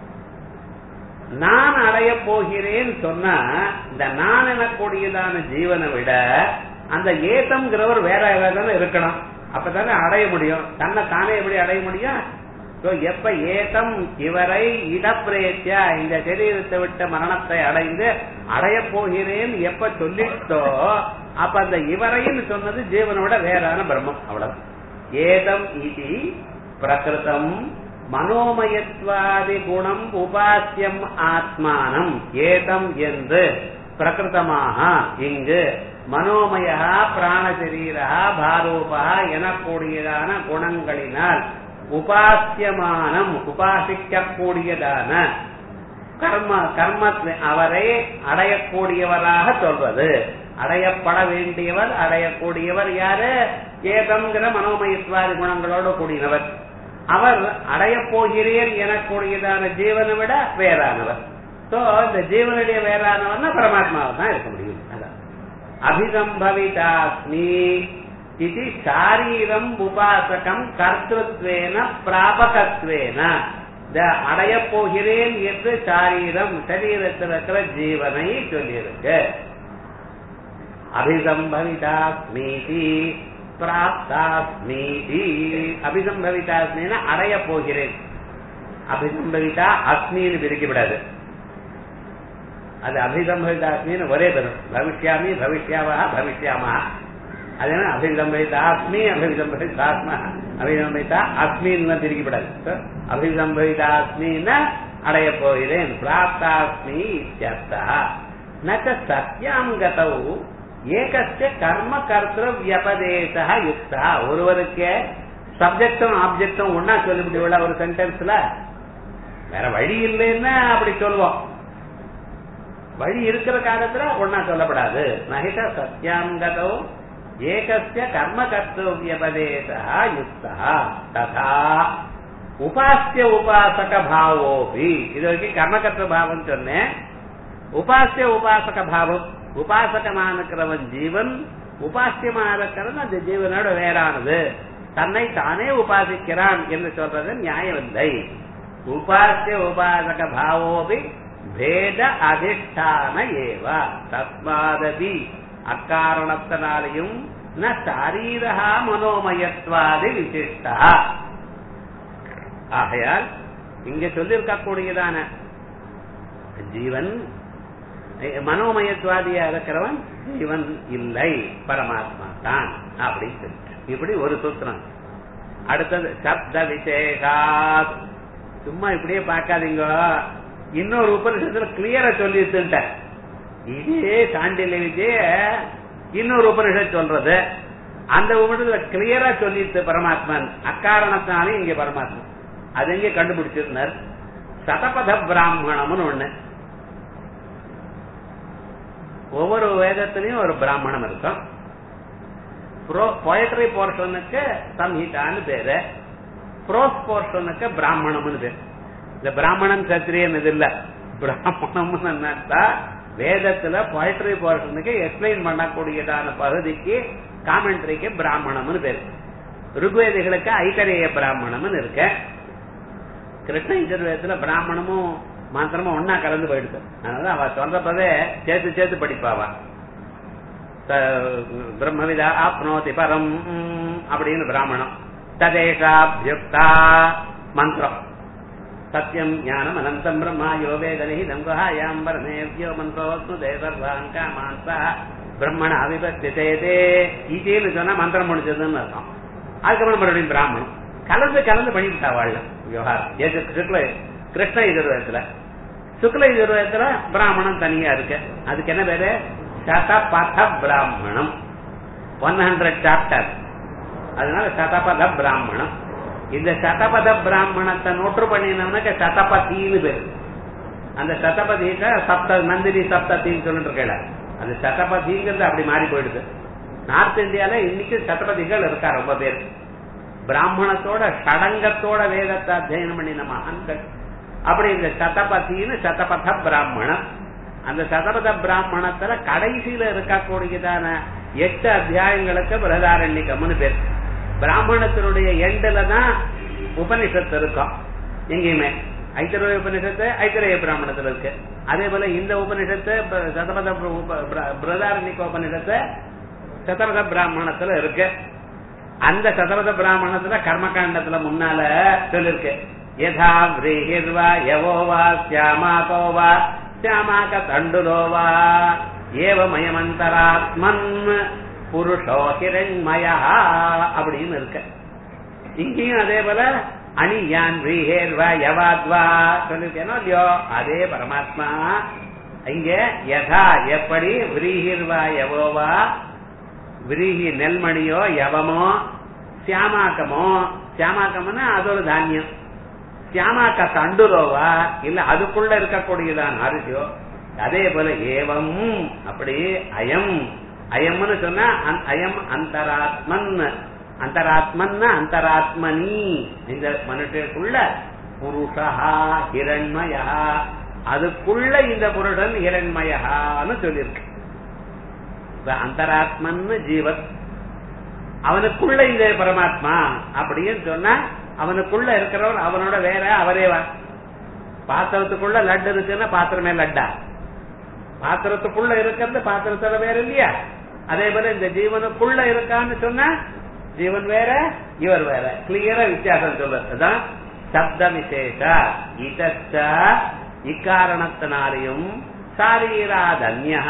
நான் அடைய போகிறேன் சொன்னா இந்த நான் எனக்கூடியதான ஜீவனை விட அந்த ஏத்தம்ங்கிறவர் வேற தானே இருக்கணும் அப்பதானே அடைய முடியும் தன்னை தானே எப்படி அடைய முடியும் எப்ப ஏத்தம் இவரை இடப்பிரேத்தியா இந்த சரீரத்தை விட்ட மரணத்தை அடைந்து அடைய போகிறேன் எப்ப சொல்லிட்டோ அப்ப அந்த இவரைன்னு சொன்னது ஜீவனோட வேறான பிரம்மம் அவ்வளவு ஏதம் இது பிரகிருதம் மனோமயத்வாதி குணம் உபாசியம் ஆத்மானம் ஏதம் என்று பிரகிருதமாக இங்கு மனோமய பிராணசரீரா பாரூபா எனக்கூடியதான குணங்களினால் உபாசியமானம் உபாசிக்கக்கூடியதான கர்ம கர்ம அவரை அடையக்கூடியவராக சொல்வது அடையப்பட வேண்டியவர் அடையக்கூடியவர் யாரு ஏதம்ங்கிற மனோமயத்வாதி குணங்களோடு கூடியவர் அவர் அடையப் போகிறேன் எனக்கூடியதான ஜீவனை விட வேறானவர் சோ இந்த ஜீவனுடைய வேறானவர்னா பரமாத்மாவை தான் இருக்க முடியும் அதான் அபிசம்பவிதாஸ்மி இது சாரீரம் உபாசகம் கர்த்தத்வேன பிராபகத்வேன இந்த அடையப் போகிறேன் என்று சாரீரம் சரீரத்தில் இருக்கிற ஜீவனை சொல்லியிருக்கு அபிசம்பவிதாஸ்மீதி பிராப்தாஸ்மீதி அபிசம்பவிதாஸ்மின்னா அடைய போகிறேன் அபிசம்பவிதா அஸ்மின்னு பிரிக்க விடாது அது அபிசம்பவிதாஸ்மின்னு ஒரே தரும் பவிஷ்யாமி பவிஷ்யாவா பவிஷ்யாமா அது என்ன அபிசம்பவிதாஸ்மி அபிசம்பவிதாஸ்மா அபிசம்பவிதா அஸ்மின்னு பிரிக்கப்படாது அபிசம்பவிதாஸ்மின்னா அடைய போகிறேன் பிராப்தாஸ்மி இத்தியர்த்தா நச்ச சத்தியாம் கதவு ஏகஸ்ய கர்ம கர்த்திர வியபதேச யுக்தா ஒருவருக்கு சப்ஜெக்டும் ஆப்ஜெக்டும் ஒன்னா சொல்ல முடியல ஒரு சென்டென்ஸ்ல வேற வழி இல்லைன்னா அப்படி சொல்லுவோம் வழி இருக்கிற காலத்துல ஒன்னா சொல்லப்படாது நகித சத்தியாங்கதோ ஏகஸ்ய கர்ம கர்த்தவியபதேச யுக்தா ததா உபாசிய உபாசக பாவோபி இது வரைக்கும் கர்மகர்த்த பாவம் சொன்னேன் உபாசிய உபாசக பாவம் உபாசகமான இருக்கிறவன் ஜீவன் உபாசியமாக இருக்கிறவன் அந்த ஜீவனோட வேறானது தன்னை தானே உபாசிக்கிறான் என்று சொல்றது நியாயமில்லை உபாசிய உபாசக பாவோபி பேத அதிஷ்டான ஏவ தஸ்மாதபி அக்காரணத்தினாலையும் ந சாரீரா மனோமயத்வாதி விசிஷ்டா ஆகையால் இங்க சொல்லியிருக்கக்கூடியதான ஜீவன் மனோமயத்வாதியா இருக்கிறவன் ஜீவன் இல்லை பரமாத்மா தான் அப்படின்னு சொல்லிட்டு இப்படி ஒரு சூத்திரம் அடுத்தது சப்த விசேஷாத் சும்மா இப்படியே பார்க்காதீங்க இன்னொரு உபனிஷத்துல கிளியரா சொல்லிட்டுட்ட இதே சாண்டில்ய விஜய இன்னொரு உபனிஷத் சொல்றது அந்த உபனிஷத்துல கிளியரா சொல்லிட்டு பரமாத்மன் அக்காரணத்தினாலே இங்க பரமாத்மா அது எங்க கண்டுபிடிச்சிருந்தார் சதபத பிராமணம்னு ஒண்ணு ஒவ்வொரு வேதத்திலையும் ஒரு பிராமணம் இருக்கும் பொயட்ரி போர்ஷனுக்கு சம்ஹிதான்னு பேரு ப்ரோஸ் போர்ஷனுக்கு பிராமணம்னு பேரு இந்த பிராமணன் சத்திரியன் இது இல்ல பிராமணம்னு என்னட்டா வேதத்துல பொயட்ரி போர்ஷனுக்கு எக்ஸ்பிளைன் பண்ணக்கூடியதான பகுதிக்கு காமெண்ட்ரிக்கு பிராமணம்னு பேரு ருக்வேதிகளுக்கு ஐத்தரேய பிராமணம்னு இருக்க கிருஷ்ண யஜுர்வேதத்துல பிராமணமும் மாத்திரமும் ஒன்னா கலந்து போயிடுது அதனால அவ சொல்றப்பவே சேர்த்து சேர்த்து படிப்பாவா பிரம்மவிதா ஆப்னோதி பரம் அப்படின்னு பிராமணம் ததேஷாபியுக்தா மந்திரம் சத்தியம் ஞானம் அனந்தம் பிரம்மா யோ வேதனை நங்குஹாயாம் பரமேவ்யோ மந்திரோஸ்து தேவர்வாங்காமான்சா பிரம்மண அவிபத்திதே இதேன்னு சொன்னா மந்திரம் முடிச்சதுன்னு அர்த்தம் அதுக்கப்புறம் மறுபடியும் பிராமணம் கலந்து கலந்து பண்ணிவிட்டா வாழ விவகாரம் கிருஷ்ண எதிர்வயத்துல சுக்ல யுர்வேதத்துல பிராமணம் தனியா இருக்கு அதுக்கு என்ன பேரு சதபத பிராமணம் ஒன் ஹண்ட்ரட் சாப்டர் அதனால சதபத பிராமணம் இந்த சதபத பிராமணத்தை நோட்டு பண்ணினவனுக்கு சதபதினு பேரு அந்த சதபதிக்கு சப்த நந்தினி சப்தத்தின்னு சொல்லிட்டு இருக்கல அந்த சதபதிங்கிறது அப்படி மாறி போயிடுது நார்த் இந்தியால இன்னைக்கு சதபதிகள் இருக்கா ரொம்ப பேர் பிராமணத்தோட சடங்கத்தோட வேதத்தை அத்தியனம் பண்ணின மகான்கள் அப்படி இந்த சதபதினு சதபத பிராமணம் அந்த சதபத பிராமணத்துல கடைசியில இருக்கக்கூடியதான எட்டு அத்தியாயங்களுக்கு பிரதாரண்யகம்னு பேர் பிராமணத்தினுடைய எண்டுல தான் உபனிஷத்து இருக்கும் எங்கேயுமே ஐத்தரேய உபனிஷத்து ஐத்தரேய பிராமணத்துல இருக்கு அதே போல இந்த உபனிஷத்து ப- சதபத உப- பிர- பிரதாரண்யக உபனிஷத்து சதபத பிராமணத்துல இருக்கு அந்த சதபத பிராமணத்துல கர்மகாண்டத்துல முன்னால சொல்லிருக்கு யதா விரீஹிர்வா யவோவா சியாமாகோவா சியாமாக தண்டுலோவா ஏவமயமந்தராத்மன் புருஷோ ஹிரண்மயா அப்படின்னு இருக்கு இங்கேயும் அதே போல அணியான் விரீஹேர்வா யவாத்வா சொல்லிருக்கேனோ இல்லையோ அதே பரமாத்மா இங்க யதா எப்படி விரீஹிர்வா யவோவா விரீகி நெல்மணியோ யவமோ சியாமாக்கமோ சியாமாக்கம்னா அது ஒரு தானியம் சியாமாக்க தண்டுரோவா இல்ல அதுக்குள்ள இருக்கக்கூடியதான் அரிசியோ அதே போல ஏவம் அப்படி அயம் அயம்னு சொன்னா அந்- அயம் அந்தராத்மன் அந்தராத்மன்னா அந்தராத்மனி இந்த மனுஷனுக்குள்ள புருஷா ஹிரண்மயா அதுக்குள்ள இந்த புருஷன் ஹிரண்மயான்னு சொல்லியிருக்கு இப்ப அந்தராத்மன்னு ஜீவன் அவனுக்குள்ள இந்த பரமாத்மா அப்படின்னு சொன்னா அவனுக்குள்ள இருக்கிறவர் அவனோட வேற அவரேவா பாத்திரத்துக்குள்ள லட்டு இருக்குன்னா பாத்திரமே லட்டா பாத்திரத்துக்குள்ள இருக்கிறது பாத்திரத்தோட வேற இல்லையா அதே போல இந்த ஜீவனுக்குள்ள இருக்கான்னு சொன்னா ஜீவன் வேற இவர் வேற கிளியரா வித்தியாசம் சொல்றதுதான் சப்த விசேஷ இதச்ச இக்காரணத்தினாலையும் சாரீராதன்யா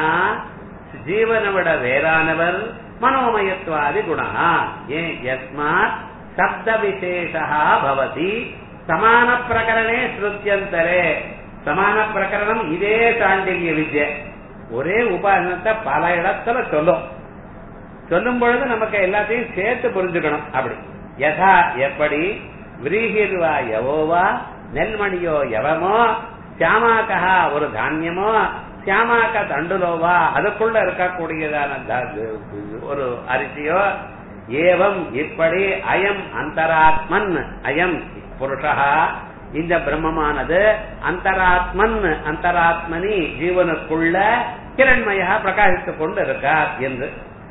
ஜீவனை விட வேறானவர் மனோமயத்வாதி குணா ஏன் யஸ்மாத் சப்த விசேஷா பவதி சமான பிரகரணே ஸ்ருத்தியந்தரே சமான பிரகரணம் இதே சாண்டில்ய வித்யை ஒரே உபாசனத்தை பல இடத்துல சொல்லும் சொல்லும் பொழுது நமக்கு எல்லாத்தையும் சேர்த்து புரிஞ்சுக்கணும் அப்படி யதா எப்படி விரீகிர்வா யவோவா நெல்மணியோ எவமோ சியாமாக்கா ஒரு தானியமோ சியாமாக்க தண்டுலோவா அதுக்குள்ள இருக்கக்கூடியதான த- ஒரு அரிசியோ ஏவம் இப்படி அயம் அந்தராத்மன் அயம் புருஷா இந்த பிரம்மமானது அந்தராத்மன் அந்தராத்மனி ஜீவனுக்குள்ள கிரண்மயா பிரகாசித்துக் கொண்டு இருக்கார் என்று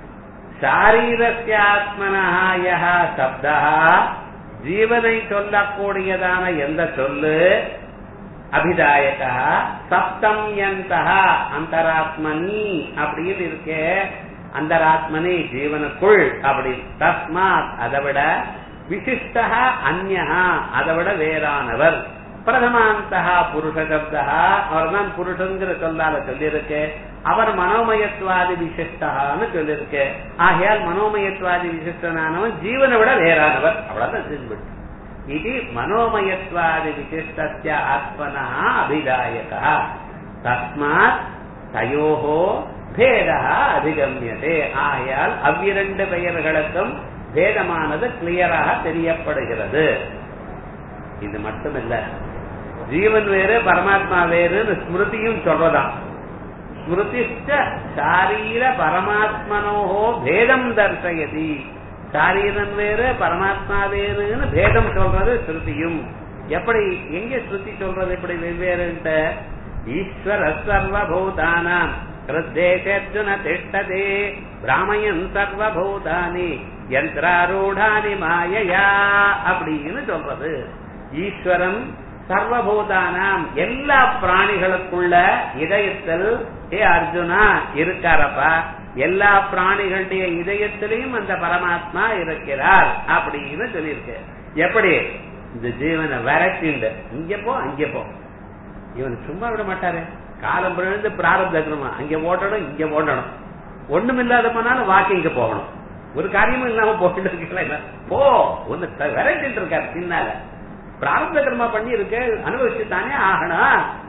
சாரீரஸ்யாத்மனஹ சப்தா ஜீவனை சொல்லக்கூடியதான எந்த சொல்லு அபிதாயகா சப்தம் யந்தா அந்தராத்மனி அப்படின்னு இருக்கே அந்தராத்மனி ஜீவனுக்குள் அப்படி தஸ்மாத் அதை விட விசிஷ்டா அந்யா அதை விட வேறானவர் பிரதமாந்தா புருஷ சப்தா அவர் தான் புருஷங்கிற சொல்லால சொல்லியிருக்கு அவர் மனோமயத்வாதி விசிஷ்டான்னு சொல்லியிருக்கு ஆகையால் மனோமயத்வாதி விசிஷ்டனானவன் ஜீவனை விட வேறானவர் அவ்வளவுதான் தெரிஞ்சுவிட்டு இது மனோமயத்வாதி விசிஷ்டஸ்ய ஆத்மனா அபிதாயகா தஸ்மாத் தயோஹோ பேதா அதிகமியதே ஆகையால் அவ்விரண்டு பெயர்களுக்கும் பேதமானது கிளியராக தெரியப்படுகிறது இது மட்டுமில்ல ஜீவன் வேறு பரமாத்மா வேறுன்னு ஸ்மிருதியும் சொல்றதாம் ஸ்மிருதிஷ்ட சாரீர பரமாத்மனோஹோ பேதம் தர்சயதி சாரீரன் வேறு பரமாத்மா வேறுன்னு பேதம் சொல்றது ஸ்ருதியும் எப்படி எங்க ஸ்ருதி சொல்றது எப்படி வெவ்வேறுன்ட்டு ஈஸ்வர சர்வபூதானாம் ஹிருத்தேஷர்ஜுன திஷ்டதே பிராமயன் சர்வபூதானி யந்திராரூடானி மாயையா அப்படின்னு சொல்றது ஈஸ்வரன் சர்வபூதானாம் எல்லா பிராணிகளுக்குள்ள இதயத்தில் ஏ அர்ஜுனா இருக்காரப்பா எல்லா பிராணிகளுடைய இதயத்திலையும் அந்த பரமாத்மா இருக்கிறார் அப்படின்னு சொல்லியிருக்கு எப்படி இந்த ஜீவனை விரட்டிண்டு இங்க போ அங்க போ இவன் சும்மா விட மாட்டாரு காலம் பிறந்து பிராரப்தமா அங்க ஓட்டணும் இங்க ஓடணும் ஒண்ணும் இல்லாத போனாலும் வாக்கிங்க போகணும் ஒரு காரியமும் இல்லாம போயிட்டு இருக்கல போ ஒன்னு விரட்டிட்டு இருக்காரு பின்னால பிராரப்த கர்மா பண்ணி இருக்கு அனுபவிச்சு தானே ஆகணும்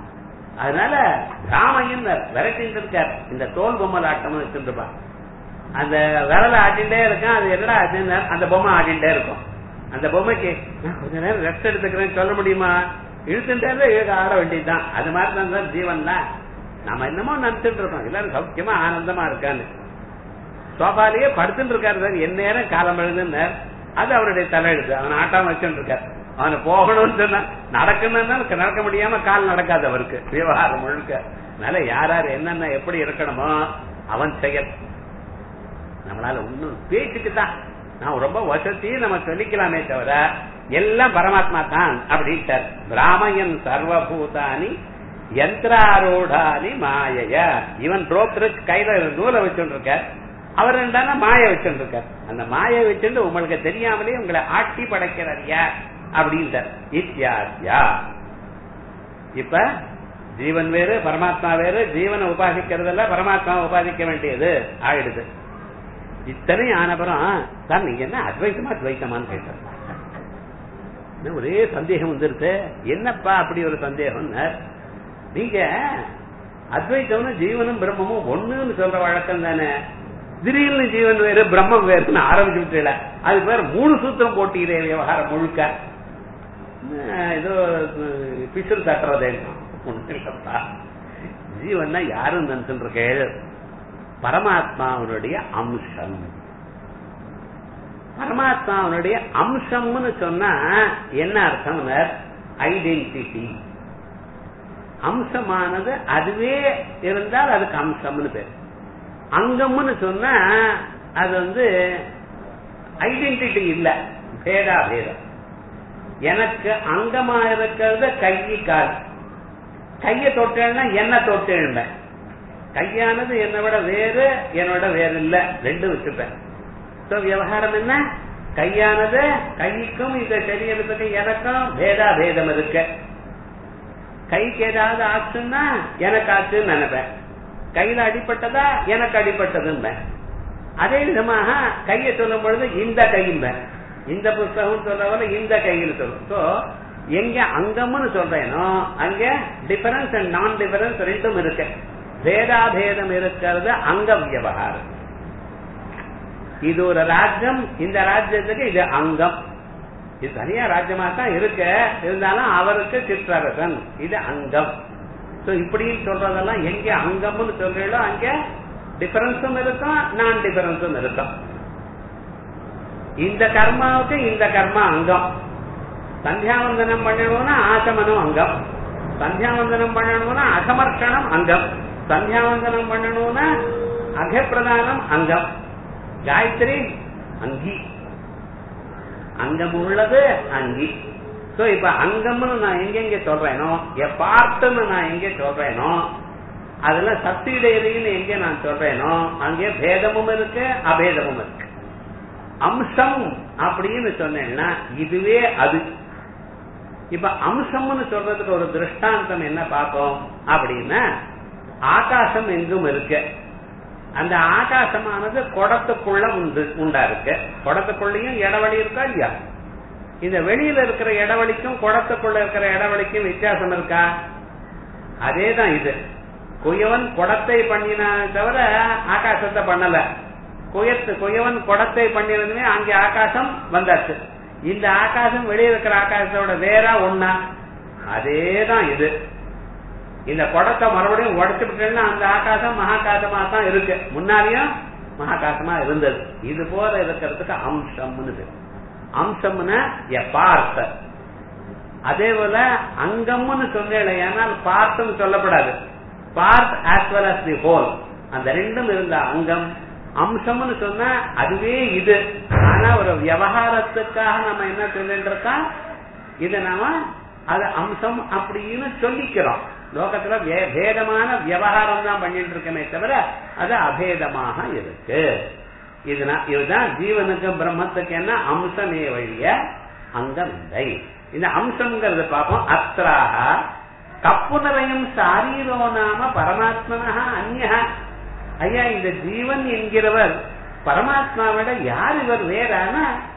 அதனால ராமையன் விரட்டிட்டு இருக்கார் இந்த தோல் பொம்மல் ஆட்டம் வச்சுருப்பான் அந்த விரல ஆட்டின்டே இருக்கான் அது என்னடா ஆச்சுன்னு அந்த பொம்மை ஆட்டின்டே இருக்கும் அந்த பொம்மைக்கு நான் கொஞ்ச நேரம் ரெஸ்ட் எடுத்துக்கிறேன்னு சொல்ல முடியுமா இழுத்துட்டே இழுக்க ஆட வேண்டியதுதான் அது மாதிரி தான் சார் ஜீவன் தான் நம்ம என்னமோ நினைச்சிட்டு இருக்கோம் எல்லாரும் சௌக்கியமா ஆனந்தமா இருக்கான்னு சோபாலேயே படுத்துட்டு இருக்காரு சார் என் நேரம் காலம் எழுதுன்னு அது அவருடைய தலையெழுத்து அவன் ஆட்டாம வச்சுட்டு இருக்காரு அவனை போகணும்னு சொன்னா நடக்கணும்னா நடக்க முடியாம கால் நடக்காது அவருக்கு விவகாரம் முழுக்க அதனால யார் யார் என்னென்ன எப்படி இருக்கணுமோ அவன் செயல் நம்மளால ஒண்ணும் பேச்சுக்கு தான் நான் ரொம்ப வசதி நம்ம சொல்லிக்கலாமே தவிர எல்லாம் பரமாத்மா தான் அப்படின்ட்டார் பிராமயன் சர்வபூதானி யந்திராரூடானி மாயைய இவன் புரோக்கரு கையில நூலை வச்சுட்டு இருக்கார் அவர் ரெண்டான மாய வச்சுட்டு இருக்கார் அந்த மாய வச்சுட்டு உங்களுக்கு தெரியாமலே உங்களை ஆட்சி படைக்கிறார் யார் அப்படின்ட்டார் இத்தியாத்யா இப்ப ஜீவன் வேறு பரமாத்மா வேறு ஜீவனை உபாசிக்கிறதுல பரமாத்மாவை உபாசிக்க வேண்டியது ஆயிடுது இத்தனை ஆனப்புறம் சார் நீங்க என்ன அத்வைத்தமா துவைத்தமான்னு கேட்டார் ஒரே சந்தேகம் வந்துருது என்னப்பா அப்படி ஒரு சந்தேகம் நீங்க அத்வைத்தம்னு ஜீவனும் பிரம்மமும் ஒண்ணுன்னு சொல்ற வழக்கம் தானே திடீர்னு ஜீவன் வேறு பிரம்மம் வேறுன்னு ஆரம்பிச்சு விட்டுல அது பேர் மூணு சூத்திரம் போட்டீரே விவகாரம் முழுக்க ஏதோ பிசுறு தட்டுறதே ஜீவன்னா யாரும் நினைச்சுருக்கேள் பரமாத்மாவனுடைய அம்சம் பரமாத்மாவனுடைய அம்சம்னு சொன்னா என்ன அர்த்தம் ஐடென்டிட்டி அம்சமானது அதுவே இருந்தால் அதுக்கு அம்சம்னு பேர் அங்கம்னு சொன்னா அது வந்து ஐடென்டிட்டி இல்ல பேதா பேதம் எனக்கு அங்கமா இருக்கிறது கை கால் கைய தொட்டேன்னா என்ன தொட்டேன் கையானது என்னை விட வேறு என்னோட வேறு இல்ல ரெண்டு வச்சுப்பேன் சோ விவகாரம் என்ன கையானது கைக்கும் இந்த சரீரத்துக்கு எனக்கும் பேதா பேதம் இருக்கு கைக்கு ஏதாவது ஆச்சுன்னா எனக்கு ஆச்சுன்னு நினைப்பேன் கையில அடிப்பட்டதா எனக்கு அடிப்பட்டதுன்னு அதே விதமாக கையை சொல்லும் பொழுது இந்த கையும்பேன் இந்த புஸ்தகம் சொல்றவரை இந்த கையில் சொல்லும் சோ எங்க அங்கம்னு சொல்றேனோ அங்க டிஃபரன்ஸ் அண்ட் நான் டிஃபரன்ஸ் ரெண்டும் இருக்கு பேதாபேதம் இருக்கிறது அங்க விவகாரம் இது ஒரு ராஜ்யம் இந்த ராஜ்யத்துக்கு இது அங்கம் இது தனியா ராஜ்யமா தான் இருக்கு இருந்தாலும் அவருக்கு சிற்றரசன் இது அங்கம் சோ இப்படி சொல்றதெல்லாம் எங்க அங்கம்னு சொல்றீங்களோ அங்க டிஃபரன்ஸும் இருக்கும் நான் டிஃபரன்ஸும் இருக்கும் இந்த கர்மாவுக்கு இந்த கர்மா அங்கம் சந்தியாவந்தனம் பண்ணணும்னா ஆசமனம் அங்கம் சந்தியாவந்தனம் பண்ணணும்னா அகமர்ஷணம் அங்கம் சந்தியாவந்தனம் பண்ணணும்னா அகப்பிரதானம் அங்கம் காயத்ரி அங்கி அங்கம் உள்ளது அங்கி சோ இப்ப அங்கம்னு நான் எங்கெங்க சொல்றேனோ பார்ட்டுன்னு நான் எங்க சொல்றேனோ அதுல சப்சிடைரின்னு எங்க நான் சொல்றேனோ அங்கே பேதமும் இருக்கு அபேதமும் இருக்கு அம்சம் அப்படின்னு சொன்னேன்னா இதுவே அது இப்ப அம்சம்னு சொல்றதுக்கு ஒரு திருஷ்டாந்தம் என்ன பார்ப்போம் அப்படின்னா ஆகாசம் எங்கும் இருக்கு அந்த ஆகாசமானது குடத்துக்குள்ள உண்டு உண்டா இருக்கு குடத்துக்குள்ளயும் இடவழி இருக்கா இல்லையா இந்த வெளியில இருக்கிற இடவழிக்கும் குடத்துக்குள்ள இருக்கிற இடவழிக்கும் வித்தியாசம் இருக்கா அதேதான் இது குயவன் குடத்தை பண்ணின தவிர ஆகாசத்தை பண்ணல குயத்து குயவன் குடத்தை பண்ணினதுமே அங்கே ஆகாசம் வந்தாச்சு இந்த ஆகாசம் வெளியே இருக்கிற ஆகாசத்தோட வேற ஒன்னா அதேதான் இது இந்த குடத்தை மறுபடியும் உடச்சு விட்டேன்னா அந்த ஆகாசம் மகாகாசமா தான் இருக்கு முன்னாடியும் மகாகாசமா இருந்தது இது போல இருக்கிறதுக்கு அம்சம்னு பேரு. அம்சம்னா எ பார்த்த அதே போல அங்கம்னு சொன்னேன் ஏன்னால் பார்த்தும் சொல்லப்படாது part as well as the whole அந்த ரெண்டும் இருந்த அங்கம் அம்சம்னு சொன்னா அதுவே இது ஆனா ஒரு விவகாரத்துக்காக நம்ம என்ன சொல்லிட்டு இருக்கோம் இத நாம அது அம்சம் அப்படின்னு சொல்லிக்கிறோம் லோகத்துல வே- பேதமான விவகாரம் தான் பண்ணிட்டு இருக்கமே தவிர அது அபேதமாக இருக்கு இதுனா- இதுதான் ஜீவனுக்கு பிரம்மத்துக்கு என்ன அம்சமே வழிய அங்கம் இல்லை இந்த அம்சம்ங்கிறது பார்ப்போம் அஸ்திராக கப்புனரையும் சாரீரோ நாம பரமாத்மனா அந்நியா ஐயா இந்த ஜீவன் என்கிறவர் பரமாத்மாவிட யார் இவர் வேறானா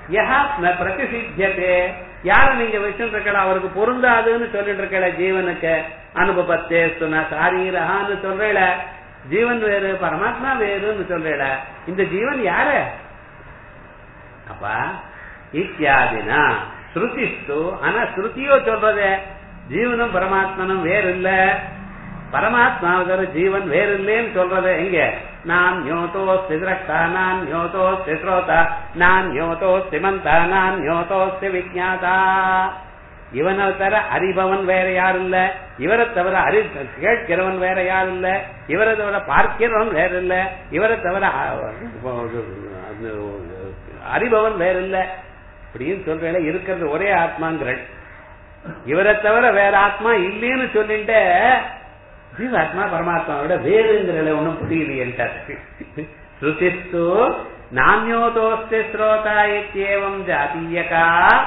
யஹா ந பிரதிசித்தியதே யார நீங்க வச்சுட்டு இருக்கல அவருக்கு பொருந்தாதுன்னு சொல்லிட்டு இருக்கல ஜீவனுக்கு அனுபவத்தே சுன சாரீரகான்னு சொல்றல ஜீவன் வேறு பரமாத்மா வேறுன்னு சொல்றல இந்த ஜீவன் யாரு அப்பா இத்தியாதினா ஸ்ருதிஸ்து ஆனா ஸ்ருதியோ சொல்றதே ஜீவனும் பரமாத்மனும் வேறு இல்ல பரமாத்மாவுக்கு ஜீவன் வேறு இல்லைன்னு சொல்றது எங்க நான் ஞோதோஸ்தி திரஷ்டா நான் ஞோதோஸ்தி ஸ்ரோதா நான் ஞோதோஸ்தி மந்தா நான் ஞோதோஸ்தி விஜாதா இவனை தவிர அறிபவன் வேற யாரும் இல்ல இவரை தவிர அறி கேட்கிறவன் வேற யாரும் இல்ல இவரை தவிர பார்க்கிறவன் வேற இல்ல இவரை தவிர அறிபவன் வேற இல்ல அப்படின்னு சொல்ற இருக்கிறது ஒரே ஆத்மாங்கிற இவரை தவிர வேற ஆத்மா இல்லைன்னு சொல்லிட்டு ஜீவாத்மா பரமாத்மாவோட வேறுங்கிற ஒன்னும் புரியலையன்ட்டார் ஸ்ருதிஸ்து நானியோதோஸ்தி ஸ்ரோதா இத்தியேவம் ஜாதீயகா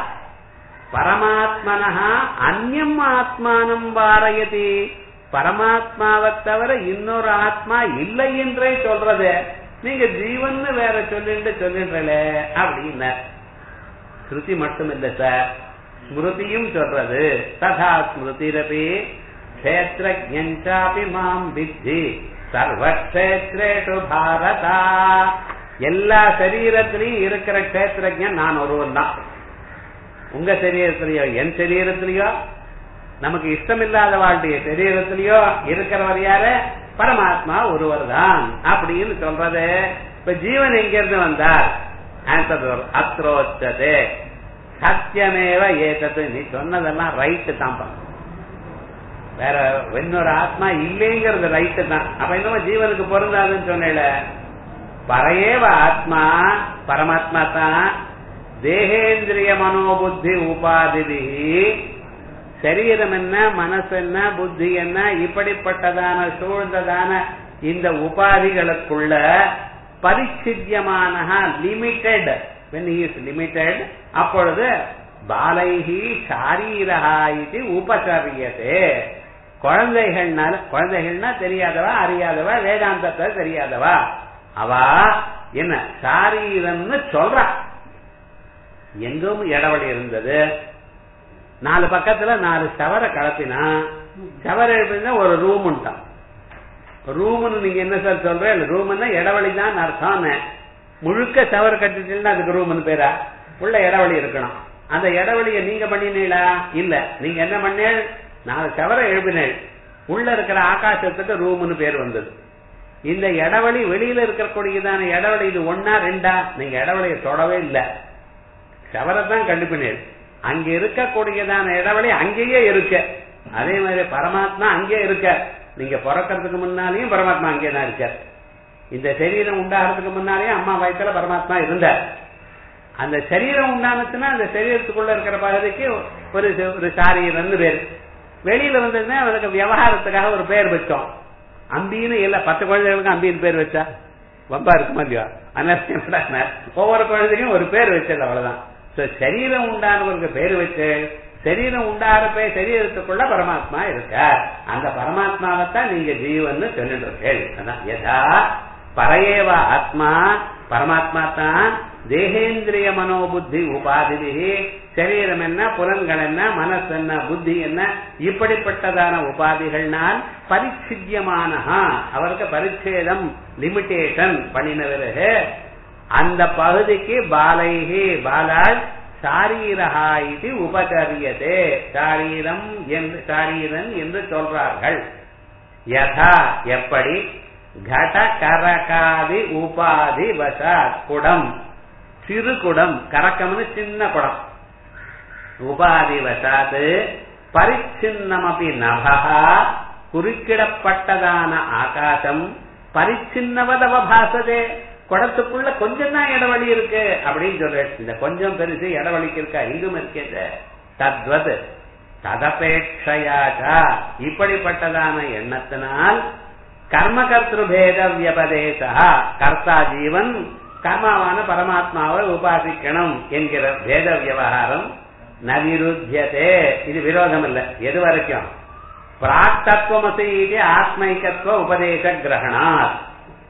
பரமாத்மன அந்யம் ஆத்மானம் வாரயதி பரமாத்மாவை தவிர இன்னொரு ஆத்மா இல்லை என்றே சொல்றது நீங்க ஜீவன் வேற சொல்லிட்டு சொல்லின்றல அப்படின்னா ஸ்ருதி மட்டும் இல்ல சார் ஸ்மிருதியும் சொல்றது ததா ஸ்மிருதிரபி கஷேத்திரஜாபி மாம் வித்தி சர்வக்ஷேத்ரேஷு பாரதா எல்லா சரீரத்திலையும் இருக்கிற கஷேத்திரஜன் நான் ஒருவன் தான் உங்க சரீரத்திலயோ என் சரீரத்திலயோ நமக்கு இஷ்டம் இல்லாத வாழ்க்கைய சரீரத்திலயோ இருக்கிறவர் யாரு பரமாத்மா ஒருவர் தான் அப்படின்னு சொல்றது இப்ப ஜீவன் எங்க இருந்து வந்தார் ஆன்சர் அத்ரோச்சதே சத்தியமேவ ஏதது நீ சொன்னதெல்லாம் ரைட்டு தான் வேற இன்னொரு ஆத்மா இல்லைங்கிறது ரைட்டு தான் அப்ப என்னமோ ஜீவனுக்கு பொருந்தாதுன்னு சொன்னேல பரையேவ ஆத்மா பரமாத்மா தான் தேகேந்திரிய மனோபுத்தி உபாதி சரீரம் என்ன மனசு என்ன புத்தி என்ன இப்படிப்பட்டதான சூழ்ந்ததான இந்த உபாதிகளுக்குள்ள பரிச்சித்தியமான limited when he is limited அப்பொழுது பாலைஹி சாரீரஹா இது உபசரியதே குழந்தைகள்னால குழந்தைகள்னா தெரியாதவா அறியாதவா வேதாந்தத்தை தெரியாதவா அவா என்ன சாரீரம்னு சொல்றா எங்கும் இடவழி இருந்தது நாலு பக்கத்துல நாலு சவரை கலப்பினா சவர எழுப்பினா ஒரு ரூம் உண்டான் ரூம்னு நீங்க என்ன சார் சொல்றேன் ரூம்னா இடவழி தான் அர்த்தம் முழுக்க சவர் கட்டிட்டீங்கன்னா அதுக்கு ரூம்னு பேரா உள்ள இடவழி இருக்கணும் அந்த இடவழிய நீங்க பண்ணினீங்களா இல்ல நீங்க என்ன பண்ணேன் நாலு சவர எழுப்பினேன் உள்ள இருக்கிற ஆகாசத்துக்கு ரூம்னு பேர் வந்தது இந்த இடவழி வெளியில இருக்கக்கூடியதான இடவழி இது ஒன்னா ரெண்டா நீங்க இடவழிய தொடவே இல்லை சவரத்தான் கண்டுபினேன் அங்க இருக்கக்கூடியதான இடவழி அங்கேயே இருக்க அதே மாதிரி பரமாத்மா அங்கே இருக்க நீங்க பிறக்கிறதுக்கு முன்னாலேயும் பரமாத்மா அங்கே தான் இருக்க இந்த சரீரம் உண்டாகிறதுக்கு முன்னாலேயே அம்மா வயசுல பரமாத்மா இருந்தார் அந்த சரீரம் உண்டானுச்சுன்னா அந்த சரீரத்துக்குள்ள இருக்கிற பகுதிக்கு ஒரு ஒரு சாரீரம்னு பேர் வெளியில வந்ததுன்னா அவருக்கு விவகாரத்துக்காக ஒரு பேர் வச்சோம் அம்பின்னு இல்ல பத்து குழந்தைகளுக்கும் அம்பின்னு பேர் வச்சா வம்பா இருக்குமா இல்லையா அதனால ஒவ்வொரு குழந்தைக்கும் ஒரு பேர் வச்சது அவ்வளவுதான் சரீரம் உண்டானவருக்கு பேர் வச்சு சரீரம் உண்டாகிறப்ப சரீரத்துக்குள்ள பரமாத்மா இருக்கார் அந்த பரமாத்மாவைத்தான் நீங்க ஜீவன் சொல்லிட்டு யதா பரையேவ ஆத்மா பரமாத்மா தான் தேகேந்திரிய மனோபுத்தி உபாதி சரீரம் என்ன புலன்கள் என்ன மனசு என்ன புத்தி என்ன இப்படிப்பட்டதான உபாதிகள்னால் பரிச்சித்தியமான அவருக்கு பரிச்சேதம் லிமிடேஷன் பண்ணின பிறகு அந்த பகுதிக்கு பாலைகி பாலால் சாரீரஹா இது உபகரியதே சாரீரம் என்று சாரீரன் என்று சொல்றார்கள் யதா எப்படி கட கரகாதி உபாதி வசாத் குடம் சிறு குடம் கரக்கம்னு சின்ன குடம் உபாதி வசாத் பரிச்சின்னமபி நபகா குறுக்கிடப்பட்டதான ஆகாசம் பரிச்சின்னவதவ பாசதே குடத்துக்குள்ள கொஞ்சம் தான் இடவழி இருக்கு அப்படின்னு சொல்றேன் இந்த கொஞ்சம் பெருசு இடவழிக்கு இருக்கா இங்கும் இருக்கிறது தத்வத் ததபேட்சையாச்சா இப்படிப்பட்டதான எண்ணத்தினால் கர்ம கர்த்திருபேத வியபதேசா கர்த்தா ஜீவன் கர்மாவான பரமாத்மாவை உபாசிக்கணும் என்கிற பேத விவகாரம் நவிருத்தியதே இது விரோதம் இல்ல எது வரைக்கும் பிராக்தத்துவமசி இது ஆத்மைக்கத்துவ உபதேச கிரகணாத்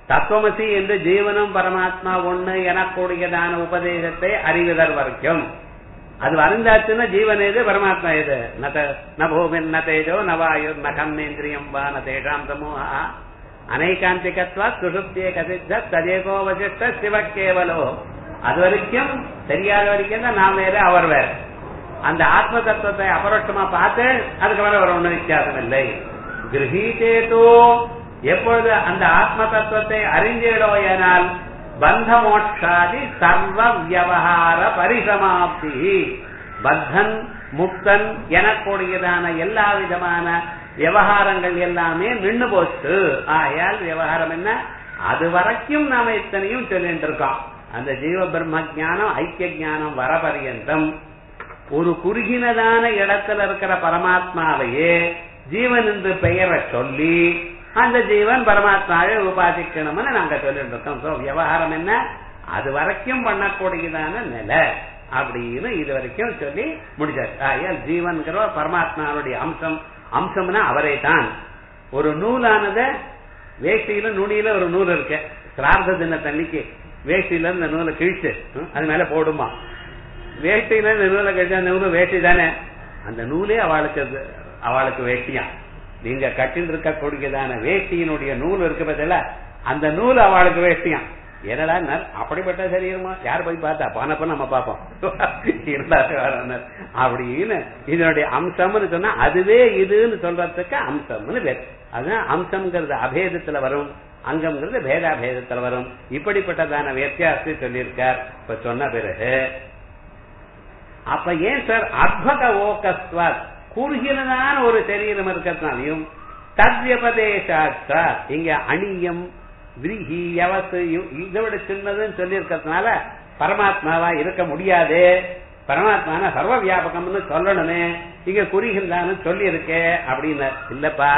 தத்துவமசி என்று ஜீவனும் பரமாத்மா ஒண்ணு எனக்கூடியதான உபதேசத்தை அறிவதர் வரைக்கும் அது வந்தாச்சுன்னா ஜீவன் எது பரமாத்மா எது ந பூமின் ந தேஜோ ந வாயு ந கம்மேந்திரியம் வா ந தேஷாம் சமூகா அனைகாந்திகத்வா சுசுப்திய கசித்த ததேகோ வசிஷ்ட சிவ கேவலோ அது வரைக்கும் தெரியாத வரைக்கும் தான் நாம் வேற அவர் வேற அந்த ஆத்ம தத்துவத்தை அபரோட்சமா பார்த்து அதுக்கப்புறம் ஒரு ஒண்ணு வித்தியாசம் இல்லை கிரகீதேதோ எப்பொழுது அந்த ஆத்ம தத்துவத்தை அறிஞ்சேடோ எனால் பந்த மோட்சாதி சர்வ வியவகார பரிசமாப்தி பத்தன் முக்தன் எனக்கூடியதான எல்லா விதமான விவகாரங்கள் எல்லாமே நின்று போச்சு ஆயால் விவகாரம் என்ன அது வரைக்கும் நாம இத்தனையும் சொல்லிட்டு இருக்கோம் அந்த ஜீவ பிரம்ம ஜானம் ஐக்கிய ஜானம் வர பரியந்தம் ஒரு குறுகினதான இடத்துல இருக்கிற பரமாத்மாவையே ஜீவன் என்று பெயரை சொல்லி அந்த ஜீவன் பரமாத்மாவை உபாசிக்கணும்னு நாங்க சொல்லிட்டு இருக்கோம் சோ விவகாரம் என்ன அது வரைக்கும் பண்ணக்கூடியதான நிலை அப்படின்னு இது வரைக்கும் சொல்லி முடிச்சாச்சு ஆயால் ஜீவன்கிற பரமாத்மாவுடைய அம்சம் அம்சம்னா அவரே தான் ஒரு நூலானத வேஷ்டியில நுனியில ஒரு நூல் இருக்கு சிரார்த்த தினத்தன்னைக்கு வேஷ்டியில இந்த நூலை கிழிச்சு அது மேல போடுமா வேஷ்டியில இந்த நூலை கழிச்சா அந்த நூலு வேஷ்டி தானே அந்த நூலே அவளுக்கு அவளுக்கு வேஷ்டியா நீங்க கட்டில் இருக்கக்கூடியதான வேஷ்டியினுடைய நூல் இருக்கு பதில அந்த நூல் அவளுக்கு வேஷ்டியாம் என்னடா அப்படிப்பட்ட சரீரமா யார் போய் பார்த்தா போனப்ப நம்ம பார்ப்போம் அப்படின்னு இதனுடைய அம்சம்னு சொன்னா அதுவே இதுன்னு சொல்றதுக்கு அம்சம்னு பேர் அதுதான் அம்சம்ங்கிறது அபேதத்துல வரும் அங்கம்ங்கிறது பேதாபேதத்துல வரும் இப்படிப்பட்டதான வித்தியாசத்தை சொல்லியிருக்கார் இப்ப சொன்ன பிறகு அப்ப ஏன் சார் அத்பக ஓகஸ்வாத் குறுகினதான ஒரு சரீரம் இருக்கிறதுனாலையும் தத்யபதேசாச்சா இங்க அணியம் விரிகி யவசு இதை விட சின்னதுன்னு சொல்லி இருக்கிறதுனால பரமாத்மாவா இருக்க முடியாது பரமாத்மான சர்வ வியாபகம்னு சொல்லணுமே இங்க குறிகின்றான்னு சொல்லி இருக்கே அப்படின்னு இல்லப்பா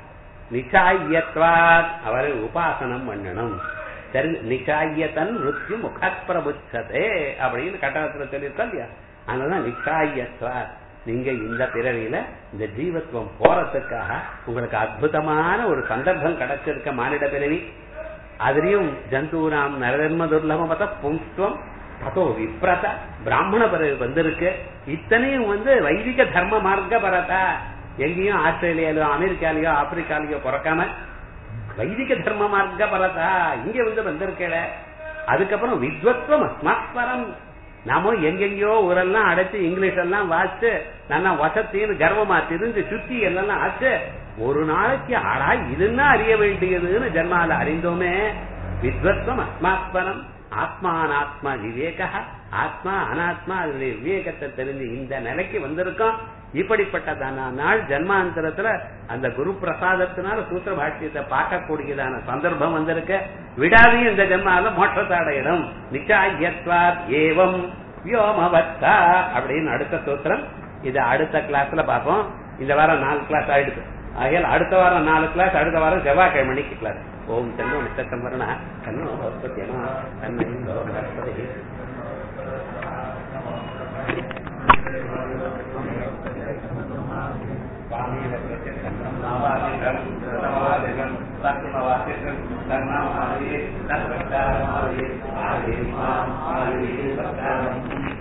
நிச்சாயத்வாத் அவரை உபாசனம் பண்ணணும் சரி நிச்சாயத்தன் மிருத்யு முகப்பிரபுச்சதே அப்படின்னு கட்டணத்துல சொல்லியிருக்கோம் இல்லையா அதனாலதான் நிச்சாயத்வாத் நீங்க இந்த பிறவியில இந்த ஜீவத்துவம் போறதுக்காக உங்களுக்கு அற்புதமான ஒரு சந்தர்ப்பம் கிடைச்சிருக்க மானிட பிறவி அதுலயும் ஜந்தூராம் நரதர்ம துர்லபம் பார்த்தா பும்ஸ்துவம் ததோ விப்ரத பிராமண பிறகு வந்திருக்கு இத்தனையும் வந்து வைதிக தர்ம மார்க்க பரதா எங்கேயும் ஆஸ்திரேலியாலயோ அமெரிக்காலயோ ஆப்பிரிக்காலயோ பிறக்காம வைதிக தர்ம மார்க்க பரதா இங்க வந்து வந்திருக்கல அதுக்கப்புறம் வித்வத்வம் அஸ்மாத்வரம் நாம எங்கெங்கயோ ஊரெல்லாம் அடைச்சு இங்கிலீஷ் எல்லாம் வாச்சு நல்லா வசத்தின்னு கர்வமா திரிஞ்சு சுத்தி எல்லாம் ஆச்சு ஒரு நாளைக்கு ஆடா இதுன்னா அறிய வேண்டியதுன்னு ஜன்மால அறிந்தோமே வித்வத்வம் அஸ்மாத்மனம் ஆத்மானாத்மா விவேக ஆத்மா அனாத்மா அதனுடைய விவேகத்தை தெரிஞ்சு இந்த நிலைக்கு வந்திருக்கோம் இப்படிப்பட்டதான நாள் ஜன்மாந்தரத்துல அந்த குரு பிரசாதத்தினால சூத்திர பாஷ்யத்தை பார்க்கக்கூடியதான சந்தர்ப்பம் வந்திருக்கு விடாதையும் இந்த ஜன்மால மோட்சத்தை அடையிடும் நிச்சாயத்வாத் ஏவம் வியோமவத்தா அப்படின்னு அடுத்த சூத்திரம் இது அடுத்த கிளாஸ்ல பார்ப்போம் இந்த வாரம் நாலு கிளாஸ் ஆயிடுது ஆகையால் அடுத்த வாரம் நாலு கிளாஸ் அடுத்த வாரம் செவ்வாய்க்கிழமை மணிக்கு கிளாஸ் ஓம் தன்னோ நித்தம் வரண கண்ணோ பகவத்யமா தன்னைந்தோ பகவதி தர்மமாவே தர்மக்காரமாவே ஆதே மாம் ஆதே சர்க்காரம்